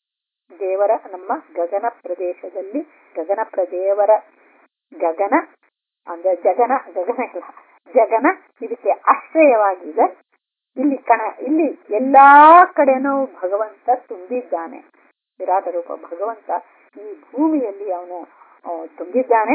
ದೇವರ ನಮ್ಮ ಗಗನ ಪ್ರದೇಶದಲ್ಲಿ ಗಗನ ಪ್ರದೇವರ ಗಗನ ಅಂದ್ರೆ ಜಗನ ಗಗನ ಇಲ್ಲ ಜಗನ ಇದಕ್ಕೆ ಆಶ್ರಯವಾಗಿದೆ ಇಲ್ಲಿ ಕಣ ಇಲ್ಲಿ ಎಲ್ಲಾ ಕಡೆನೂ ಭಗವಂತ ತುಂಬಿದ್ದಾನೆ ವಿರಾಟ ರೂಪ ಭಗವಂತ ಈ ಭೂಮಿಯಲ್ಲಿ ಅವನು ಆ, ತುಂಬಿದ್ದಾನೆ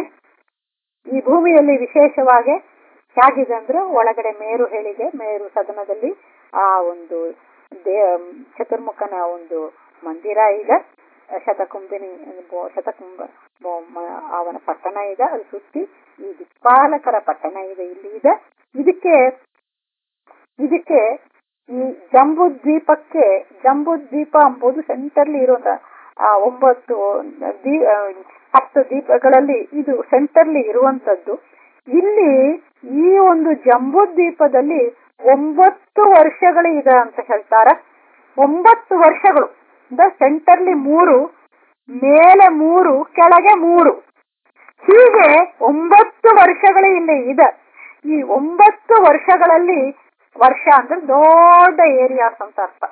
ಈ ಭೂಮಿಯಲ್ಲಿ ವಿಶೇಷವಾಗಿ ಹೇಗಿದೆ ಅಂದ್ರೆ ಒಳಗಡೆ ಮೇರು ಹೇಳಿದೆ ಮೇರು ಸದನದಲ್ಲಿ ಆ ಒಂದು ದೇ ಚತುರ್ಮುಖನ ಒಂದು ಮಂದಿರ ಇದೆ ಶತಕುಂಬಿನಿ ಬೊ- ಶತಕುಂಭ ಬೊ- ಮ- ಅವನ ಪಟ್ಟಣ ಇದೆ ಅದು ಸುತ್ತಿ ಈ ದಿಕ್ಪಾಲಕರ ಪಟ್ಟಣ ಇದೆ ಇಲ್ಲಿ ಇದೆ ಇದಕ್ಕೆ ಇದಕ್ಕೆ ಈ ಜಂಬೂ ದ್ವೀಪಕ್ಕೆ ಜಂಬೂ ದ್ವೀಪ ಎಂಬುದು ಸೆಂಟರ್ಲಿ ಇರುವಂತ ಆ ಒಂಬತ್ತು ದೀ ಆ, ಹತ್ತು ದೀಪಗಳಲ್ಲಿ ಇದು ಸೆಂಟರ್ಲಿ ಇರುವಂತದ್ದು ಇಲ್ಲಿ ಈ ಒಂದು ಜಂಬೂ ದ್ವೀಪದಲ್ಲಿ ಒಂಬತ್ತು ವರ್ಷಗಳು ಇದೆ ಅಂತ ಹೇಳ್ತಾರೆ ಒಂಬತ್ತು ವರ್ಷಗಳು ಅಂದ್ರೆ ಸೆಂಟರ್ಲಿ ಮೂರು ಮೇಲೆ ಮೂರು ಕೆಳಗೆ ಮೂರು ಹೀಗೆ ಒಂಬತ್ತು ವರ್ಷಗಳು ಇಲ್ಲಿ ಇದೆ ಈ ಒಂಬತ್ತು ವರ್ಷಗಳಲ್ಲಿ ವರ್ಷ ಅಂದ್ರೆ ದೊಡ್ಡ ಏರಿಯಾಸ್ ಅಂತ ಅರ್ಥ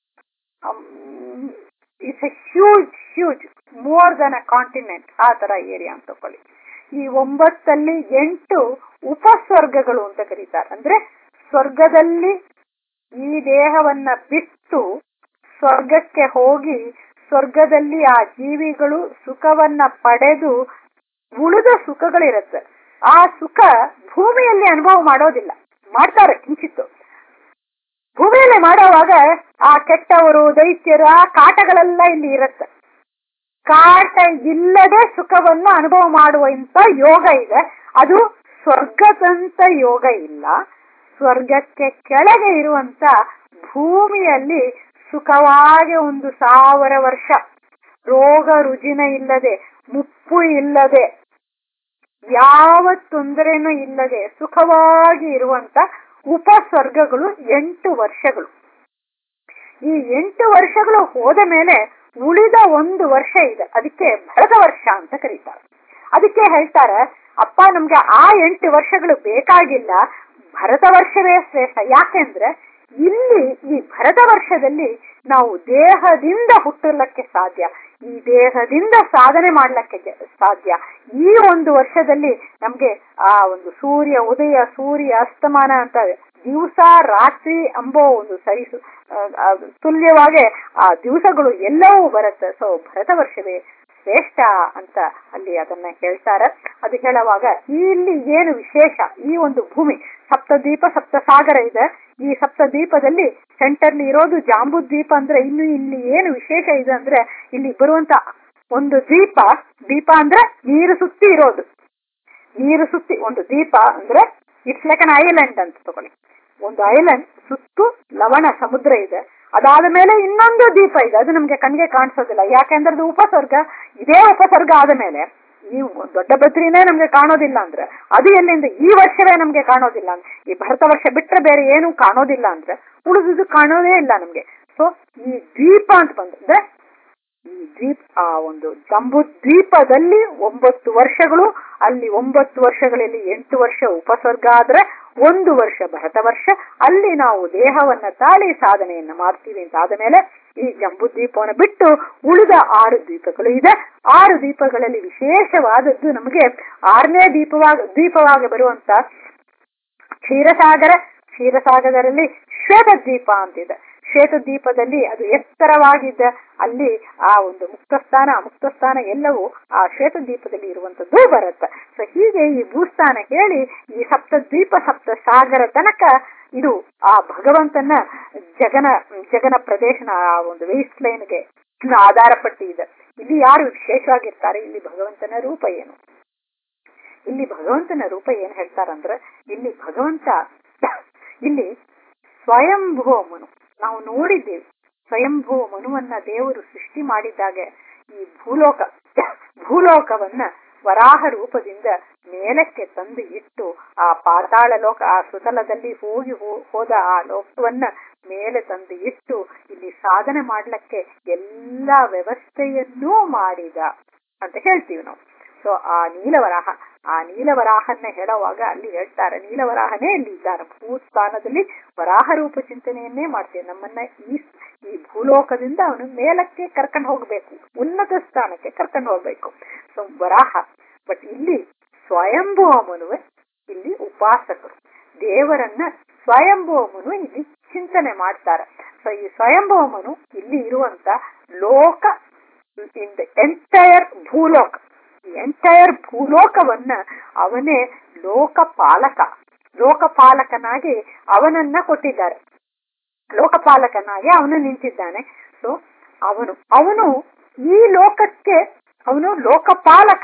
it's a huge huge more than a continent ಆ ತರ ಏರಿಯಾ ಅಂತ ತಕೊಳ್ಳಿ ಈ ಒಂಬತ್ತಲ್ಲಿ ಎಂಟು ಉಪಸ್ವರ್ಗಗಳು ಅಂತ ಕರೀತಾರೆ ಅಂದ್ರೆ ಸ್ವರ್ಗದಲ್ಲಿ ಈ ದೇಹವನ್ನ ಬಿಟ್ಟು ಸ್ವರ್ಗಕ್ಕೆ ಹೋಗಿ ಸ್ವರ್ಗದಲ್ಲಿ ಆ ಜೀವಿಗಳು ಸುಖವನ್ನ ಪಡೆದು ಉಳಿದ ಸುಖಗಳಿರುತ್ತೆ ಆ ಸುಖ ಭೂಮಿಯಲ್ಲಿ ಅನುಭವ ಮಾಡೋದಿಲ್ಲ ಮಾಡ್ತಾರೆ ಕಿಂಚಿತ್ತು ಭೂಮಿಯಲ್ಲಿ ಮಾಡೋವಾಗ ಆ ಕೆಟ್ಟವರು ದೈತ್ಯರು ಆ ಕಾಟಗಳೆಲ್ಲ ಇಲ್ಲಿ ಇರುತ್ತೆ ಕಾಟ ಇಲ್ಲದೆ ಸುಖವನ್ನ ಅನುಭವ ಮಾಡುವಂತ ಯೋಗ ಇದೆ ಅದು ಸ್ವರ್ಗದಂತ ಯೋಗ ಇಲ್ಲ ಸ್ವರ್ಗಕ್ಕೆ ಕೆಳಗೆ ಇರುವಂತ ಭೂಮಿಯಲ್ಲಿ ಸುಖವಾಗಿ ಒಂದು ಸಾವಿರ ವರ್ಷ ರೋಗ ರುಜಿನ ಇಲ್ಲದೆ ಮುಪ್ಪು ಇಲ್ಲದೆ ಯಾವ ತೊಂದರೆನೂ ಇಲ್ಲದೆ ಸುಖವಾಗಿ ಇರುವಂತ ಉಪಸರ್ಗಗಳು ಎಂಟು ವರ್ಷಗಳು ಈ ಎಂಟು ವರ್ಷಗಳು ಹೋದ ಮೇಲೆ ಉಳಿದ ಒಂದು ವರ್ಷ ಇದೆ ಅದಕ್ಕೆ ಭರತ ವರ್ಷ ಅಂತ ಕರೀತಾರೆ ಅದಕ್ಕೆ ಹೇಳ್ತಾರೆ ಅಪ್ಪ ನಮ್ಗೆ ಆ ಎಂಟು ವರ್ಷಗಳು ಬೇಕಾಗಿಲ್ಲ ಭರತ ವರ್ಷವೇ ಶ್ರೇಷ್ಠ ಯಾಕೆಂದ್ರೆ ಇಲ್ಲಿ ಈ ಭರತ ವರ್ಷದಲ್ಲಿ ನಾವು ದೇಹದಿಂದ ಹುಟ್ಟಲಿಕ್ಕೆ ಸಾಧ್ಯ ಈ ದೇಹದಿಂದ ಸಾಧನೆ ಮಾಡ್ಲಿಕ್ಕೆ ಜ- ಸಾಧ್ಯ ಈ ಒಂದು ವರ್ಷದಲ್ಲಿ ನಮ್ಗೆ ಆ ಒಂದು ಸೂರ್ಯ ಉದಯ ಸೂರ್ಯ ಅಸ್ತಮಾನ ಅಂತ ದಿವಸ ರಾತ್ರಿ ಎಂಬೋ ಒಂದು ಸರಿಸು ಆ, ಆ, ತುಲ್ಯವಾಗಿ ಆ ದಿವಸಗಳು ಎಲ್ಲವೂ ಬರುತ್ತೆ ಸೊ ಭರತ ವರ್ಷವೇ ಶ್ರೇಷ್ಠ ಅಂತ ಅಲ್ಲಿ ಅದನ್ನ ಹೇಳ್ತಾರೆ ಅದು ಹೇಳುವಾಗ ಇಲ್ಲಿ ಏನು ವಿಶೇಷ ಈ ಒಂದು ಭೂಮಿ ಸಪ್ತದ್ವೀಪ ಸಪ್ತ ಸಾಗರ ಇದೆ ಈ ಸಪ್ತದ್ವೀಪದಲ್ಲಿ ಸೆಂಟರ್ಲಿ ಇರೋದು ಜಾಂಬು ದ್ವೀಪ ಅಂದ್ರೆ ಇನ್ನು ಇಲ್ಲಿ ಏನು ವಿಶೇಷ ಇದೆ ಅಂದ್ರೆ ಇಲ್ಲಿ ಬರುವಂತ ಒಂದು ದ್ವೀಪ ದೀಪ ಅಂದ್ರೆ ನೀರು ಸುತ್ತಿ ಇರೋದು ನೀರು ಸುತ್ತಿ ಒಂದು ದೀಪ ಅಂದ್ರೆ ಇಟ್ಸ್ ಲೈಕ್ ಅನ್ ಐಲ್ಯಾಂಡ್ ಅಂತ ತಗೊಳ್ಳಿ ಒಂದು ಐಲ್ಯಾಂಡ್ ಸುತ್ತು ಲವಣ ಸಮುದ್ರ ಇದೆ ಅದಾದ ಮೇಲೆ ಇನ್ನೊಂದು ದೀಪ ಇದೆ ಅದು ನಮ್ಗೆ ಕಣ್ಗೆ ಕಾಣಿಸೋದಿಲ್ಲ ಯಾಕೆಂದ್ರೆ ಅದು ಉಪಸರ್ಗ ಇದೇ ಉಪಸರ್ಗ ಆದ ಮೇಲೆ ಈ ದೊಡ್ಡ ಬದ್ರಿನೇ ನಮ್ಗೆ ಕಾಣೋದಿಲ್ಲ ಅಂದ್ರೆ ಅದು ಎಲ್ಲಿಂದ ಈ ವರ್ಷವೇ ನಮ್ಗೆ ಕಾಣೋದಿಲ್ಲ ಅಂದ್ರೆ ಈ ಭರತ ವರ್ಷ ಬಿಟ್ರೆ ಬೇರೆ ಏನು ಕಾಣೋದಿಲ್ಲ ಅಂದ್ರೆ ಉಳಿದುದು ಕಾಣೋದೇ ಇಲ್ಲ ನಮ್ಗೆ ಸೊ ಈ ದ್ವೀಪ ಅಂತ ಬಂದ್ರೆ ಈ ದ್ವೀಪ ಆ ಒಂದು ಜಂಬೂ ದ್ವೀಪದಲ್ಲಿ ಒಂಬತ್ತು ವರ್ಷಗಳು ಅಲ್ಲಿ ಒಂಬತ್ತು ವರ್ಷಗಳಲ್ಲಿ ಎಂಟು ವರ್ಷ ಉಪಸರ್ಗ ಆದ್ರೆ ಒಂದು ವರ್ಷ ಭರತ ವರ್ಷ ಅಲ್ಲಿ ನಾವು ದೇಹವನ್ನ ತಾಳಿ ಸಾಧನೆಯನ್ನ ಮಾಡ್ತೀವಿ ಅಂತ ಆದ ಮೇಲೆ ಈ ಜಂಬೂ ದ್ವೀಪವನ್ನು ಬಿಟ್ಟು ಉಳಿದ ಆರು ದ್ವೀಪಗಳು ಇದೆ ಆರು ದ್ವೀಪಗಳಲ್ಲಿ ವಿಶೇಷವಾದದ್ದು ನಮಗೆ ಆರನೇ ದ್ವೀಪವಾಗ ದ್ವೀಪವಾಗಿ ಬರುವಂತ ಕ್ಷೀರಸಾಗರ ಕ್ಷೀರಸಾಗರದಲ್ಲಿ ಶ್ವೇತ ದ್ವೀಪ ಅಂತಿದೆ ಶ್ವೇತ ದ್ವೀಪದಲ್ಲಿ ಅದು ಎತ್ತರವಾಗಿದ್ದ ಅಲ್ಲಿ ಆ ಒಂದು ಮುಕ್ತಸ್ಥಾನ ಮುಕ್ತಸ್ಥಾನ ಎಲ್ಲವೂ ಆ ಶ್ವೇತ ದ್ವೀಪದಲ್ಲಿ ಇರುವಂತದ್ದು ಬರುತ್ತೆ ಸೊ ಹೀಗೆ ಈ ಭೂಸ್ಥಾನ ಹೇಳಿ ಈ ಸಪ್ತ ದ್ವೀಪ ಸಪ್ತ ಸಾಗರ ತನಕ ಇದು ಆ ಭಗವಂತನ ಜಗನ ಜಗನ ಪ್ರದೇಶನ ಆ ಒಂದು ವೇಸ್ಟ್ ಲೈನ್ಗೆ ಆಧಾರ ಪಟ್ಟಿ ಇದೆ ಇಲ್ಲಿ ಯಾರು ವಿಶೇಷವಾಗಿರ್ತಾರೆ ಇಲ್ಲಿ ಭಗವಂತನ ರೂಪ ಏನು ಇಲ್ಲಿ ಭಗವಂತನ ರೂಪ ಏನ್ ಹೇಳ್ತಾರಂದ್ರೆ ಇಲ್ಲಿ ಭಗವಂತ ಇಲ್ಲಿ ಸ್ವಯಂಭೂ ಮನು ನಾವು ನೋಡಿದ್ದೇವೆ ಸ್ವಯಂಭೂ ಮನುವನ್ನ ದೇವರು ಸೃಷ್ಟಿ ಮಾಡಿದಾಗ ಈ ಭೂಲೋಕ ಭೂಲೋಕವನ್ನ ವರಾಹ ರೂಪದಿಂದ ಮೇಲಕ್ಕೆ ತಂದು ಇಟ್ಟು ಆ ಪಾತಾಳ ಲೋಕ ಆ ಸುತಲದಲ್ಲಿ ಹೋಗಿ ಹೋದ ಆ ಲೋಕವನ್ನ ಮೇಲೆ ತಂದು ಇಟ್ಟು ಇಲ್ಲಿ ಸಾಧನೆ ಮಾಡ್ಲಿಕ್ಕೆ ಎಲ್ಲಾ ವ್ಯವಸ್ಥೆಯನ್ನೂ ಮಾಡಿದ ಅಂತ ಹೇಳ್ತೀವಿ ನಾವು ಸೊ ಆ ನೀಲವರಾಹ ಆ ನೀಲವರಾಹನ್ನ ಹೇಳುವಾಗ ಅಲ್ಲಿ ಹೇಳ್ತಾರೆ ನೀಲವರಾಹನೇ ಇಲ್ಲಿ ಇದ್ದಾರೆ ಭೂಸ್ಥಾನದಲ್ಲಿ ವರಾಹ ರೂಪ ಚಿಂತನೆಯನ್ನೇ ಮಾಡ್ತೇವೆ ನಮ್ಮನ್ನ ಈ ಈ ಭೂಲೋಕದಿಂದ ಅವನು ಮೇಲಕ್ಕೆ ಕರ್ಕೊಂಡು ಹೋಗ್ಬೇಕು ಉನ್ನತ ಸ್ಥಾನಕ್ಕೆ ಕರ್ಕೊಂಡು ಹೋಗ್ಬೇಕು ಸೊ ವರಾಹ ಬಟ್ ಇಲ್ಲಿ ಸ್ವಯಂಭುವ ಮನುವೆ ಇಲ್ಲಿ ಉಪಾಸಕರು ದೇವರನ್ನ ಸ್ವಯಂಭುವ ಮನು ಇಲ್ಲಿ ಚಿಂತನೆ ಮಾಡ್ತಾರೆ ಸೊ ಈ ಸ್ವಯಂಭುವ ಮನು ಇಲ್ಲಿ ಇರುವಂತ ಲೋಕ ಇನ್ ದ ಎಂಟೈರ್ ಭೂಲೋಕ ಎಂಟೈರ್ ಭೂಲೋಕವನ್ನ ಅವನೇ ಲೋಕಪಾಲಕ ಲೋಕಪಾಲಕನಾಗಿ ಅವನನ್ನ ಕೊಟ್ಟಿದ್ದಾರೆ ಲೋಕಪಾಲಕನಾಗಿ ಅವನು ನಿಂತಿದ್ದಾನೆ ಸೊ ಅವನು ಅವನು ಈ ಲೋಕಕ್ಕೆ ಅವನು ಲೋಕಪಾಲಕ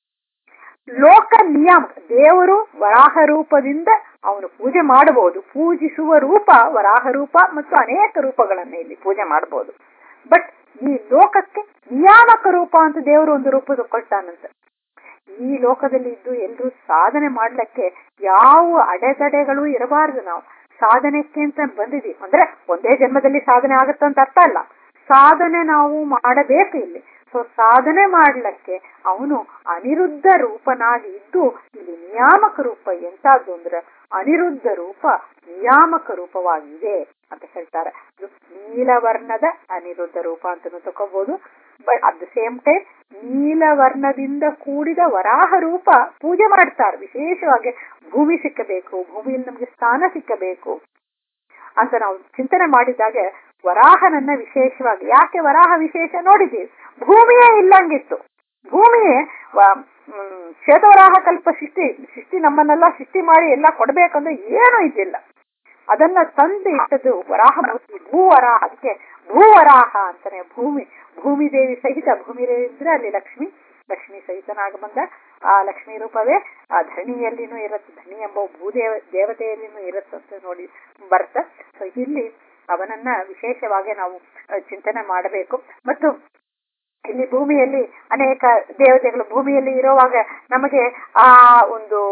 ಲೋಕ ನಿಯಾಮಕ ದೇವರು ವರಾಹ ರೂಪದಿಂದ ಅವನು ಪೂಜೆ ಮಾಡಬಹುದು ಪೂಜಿಸುವ ರೂಪ ವರಾಹ ರೂಪ ಮತ್ತು ಅನೇಕ ರೂಪಗಳನ್ನ ಇಲ್ಲಿ ಪೂಜೆ ಮಾಡಬಹುದು ಬಟ್ ಈ ಲೋಕಕ್ಕೆ ನಿಯಾಮಕ ರೂಪ ಅಂತ ದೇವರು ಒಂದು ರೂಪ ಕೊಡ್ತಾನಂತೆ ಈ ಲೋಕದಲ್ಲಿ ಇದ್ದು ಎಲ್ಲರೂ ಸಾಧನೆ ಮಾಡ್ಲಿಕ್ಕೆ ಯಾವ ಅಡೆತಡೆಗಳು ಇರಬಾರದು ನಾವು ಸಾಧನೆಕ್ಕೆ ಅಂತ ಬಂದಿದೀವಿ ಅಂದ್ರೆ ಒಂದೇ ಜನ್ಮದಲ್ಲಿ ಸಾಧನೆ ಆಗುತ್ತಂತ ಅರ್ಥ ಅಲ್ಲ ಸಾಧನೆ ನಾವು ಮಾಡಬೇಕು ಇಲ್ಲಿ ಸೊ ಸಾಧನೆ ಮಾಡ್ಲಿಕ್ಕೆ ಅವನು ಅನಿರುದ್ಧ ರೂಪನಾಗಿ ಇದ್ದು ಇಲ್ಲಿ ನಿಯಾಮಕ ರೂಪ ಎಂತದ್ದು ಅಂದ್ರೆ ಅನಿರುದ್ಧ ರೂಪ ನಿಯಾಮಕ ರೂಪವಾಗಿದೆ ಅಂತ ಹೇಳ್ತಾರೆ ನೀಲವರ್ಣದ ಅನಿರುದ್ಧ ರೂಪ ಅಂತ ತಕೋಬಹುದು but at the same time ನೀಲವರ್ಣದಿಂದ ಕೂಡಿದ ವರಾಹ ರೂಪ ಪೂಜೆ ಮಾಡ್ತಾರೆ ವಿಶೇಷವಾಗಿ ಭೂಮಿ ಸಿಕ್ಕಬೇಕು ಭೂಮಿಯಲ್ಲಿ ನಮ್ಗೆ ಸ್ಥಾನ ಸಿಕ್ಕಬೇಕು ಅಂತ ನಾವು ಚಿಂತನೆ ಮಾಡಿದಾಗ ವರಾಹನನ್ನ ವಿಶೇಷವಾಗಿ ಯಾಕೆ ವರಾಹ ವಿಶೇಷ ನೋಡಿದ್ದೀವಿ ಭೂಮಿಯೇ ಇಲ್ಲಂಗಿತ್ತು ಭೂಮಿಯೇ ಶ್ವೇತವರಾಹ ಕಲ್ಪ ಸೃಷ್ಟಿ ಸೃಷ್ಟಿ ನಮ್ಮನ್ನೆಲ್ಲ ಸೃಷ್ಟಿ ಮಾಡಿ ಎಲ್ಲ ಕೊಡ್ಬೇಕಂದ್ರೆ ಏನೂ ಇದ್ದಿಲ್ಲ ಅದನ್ನ ತಂದು ಇಟ್ಟದ್ದು ವರಾಹ ಮೂರ್ತಿ ಭೂವರಾಹ ಅದಕ್ಕೆ ಭೂವರಾಹ ಅಂತಾನೆ ಭೂಮಿ ಭೂಮಿ ದೇವಿ ಸಹಿತ ಭೂಮಿ ದೇವಿ ಅಂದ್ರೆ ಅಲ್ಲಿ ಲಕ್ಷ್ಮಿ ಲಕ್ಷ್ಮಿ ಸಹಿತನಾಗ ಬಂದ ಆ ಲಕ್ಷ್ಮೀ ರೂಪವೇ ಆ ಧಣಿಯಲ್ಲಿನೂ ಇರುತ್ತೆ ಧಣಿ ಎಂಬ ಭೂದೇವ ದೇವತೆಯಲ್ಲಿನೂ ಇರುತ್ತಂತ ನೋಡಿ ಬರ್ತ ಸೊ ಇಲ್ಲಿ ಅವನನ್ನ ವಿಶೇಷವಾಗಿ ನಾವು ಚಿಂತನೆ ಮಾಡಬೇಕು ಮತ್ತು ಇಲ್ಲಿ ಭೂಮಿಯಲ್ಲಿ ಅನೇಕ ದೇವತೆಗಳು ಭೂಮಿಯಲ್ಲಿ ಇರುವಾಗ ನಮಗೆ ಆ ಒಂದು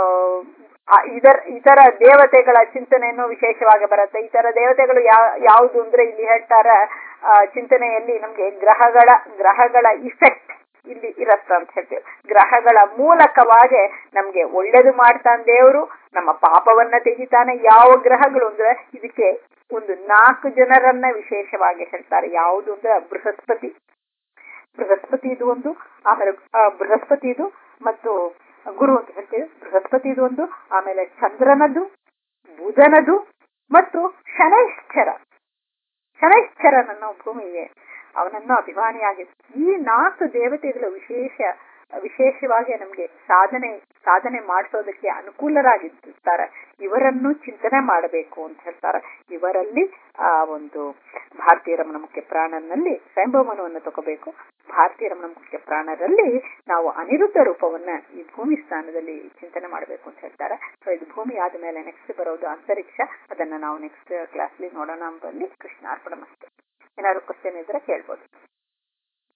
ಇದರ ಇತರ ದೇವತೆಗಳ ಚಿಂತನೆಯನ್ನು ವಿಶೇಷವಾಗಿ ಬರುತ್ತೆ ಇತರ ದೇವತೆಗಳು ಯಾವ ಯಾವುದು ಅಂದ್ರೆ ಇಲ್ಲಿ ಹೇಳ್ತಾರ ಚಿಂತನೆಯಲ್ಲಿ ನಮ್ಗೆ ಗ್ರಹಗಳ ಗ್ರಹಗಳ ಇಫೆಕ್ಟ್ ಇಲ್ಲಿ ಇರತ್ತ ಅಂತ ಹೇಳ್ತೇವೆ ಗ್ರಹಗಳ ಮೂಲಕವಾಗಿ ನಮ್ಗೆ ಒಳ್ಳೇದು ಮಾಡ್ತಾನೆ ದೇವರು ನಮ್ಮ ಪಾಪವನ್ನ ತೆಗಿತಾನೆ ಯಾವ ಗ್ರಹಗಳು ಅಂದ್ರೆ ಇದಕ್ಕೆ ಒಂದು ನಾಲ್ಕು ಜನರನ್ನ ವಿಶೇಷವಾಗಿ ಹೇಳ್ತಾರೆ ಯಾವುದು ಅಂದ್ರೆ ಬೃಹಸ್ಪತಿ ಬೃಹಸ್ಪತಿ ಇದು ಒಂದು ಆಮೇಲೆ ಬೃಹಸ್ಪತಿ ಇದು ಮತ್ತು ಗುರು ಅಂತ ಹೇಳ್ತೇವೆ ಬೃಹಸ್ಪತಿ ಇದು ಒಂದು ಆಮೇಲೆ ಚಂದ್ರನದು ಬುಧನದು ಮತ್ತು ಶನೈಶ್ಚರ ಶನೈಶ್ಚರನನ್ನು ಭೂಮಿಗೆ ಅವನನ್ನು ಅಭಿಮಾನಿಯಾಗಿ ಈ ನಾಲ್ಕು ದೇವತೆಗಳ ವಿಶೇಷ ವಿಶೇಷವಾಗಿ ನಮ್ಗೆ ಸಾಧನೆ ಸಾಧನೆ ಮಾಡಿಸೋದಕ್ಕೆ ಅನುಕೂಲರಾಗಿರ್ತಾರೆ ಇವರನ್ನು ಚಿಂತನೆ ಮಾಡಬೇಕು ಅಂತ ಹೇಳ್ತಾರೆ ಇವರಲ್ಲಿ ಆ ಒಂದು ಭಾರತೀಯ ರಮಣ ಮುಖ್ಯ ಪ್ರಾಣನಲ್ಲಿ ಸ್ವಯಂಭವನವನ್ನು ತಗೋಬೇಕು ಭಾರತೀಯ ರಮಣ ಮುಖ್ಯ ಪ್ರಾಣರಲ್ಲಿ ನಾವು ಅನಿರುದ್ಧ ರೂಪವನ್ನ ಈ ಭೂಮಿ ಸ್ಥಾನದಲ್ಲಿ ಚಿಂತನೆ ಮಾಡಬೇಕು ಅಂತ ಹೇಳ್ತಾರೆ ಸೊ ಇದು ಭೂಮಿ ಆದ ಮೇಲೆ ನೆಕ್ಸ್ಟ್ ಬರೋದು ಅಂತರಿಕ್ಷ ಅದನ್ನ ನಾವು ನೆಕ್ಸ್ಟ್ ಕ್ಲಾಸ್ಲಿ ನೋಡೋಣ ಬಂದು ಕೃಷ್ಣ ಅರ್ಪಣ ಮಸ್ತು ಏನಾದ್ರು ಕ್ವಶನ್ ಇದ್ರೆ ಕೇಳ್ಬೋದು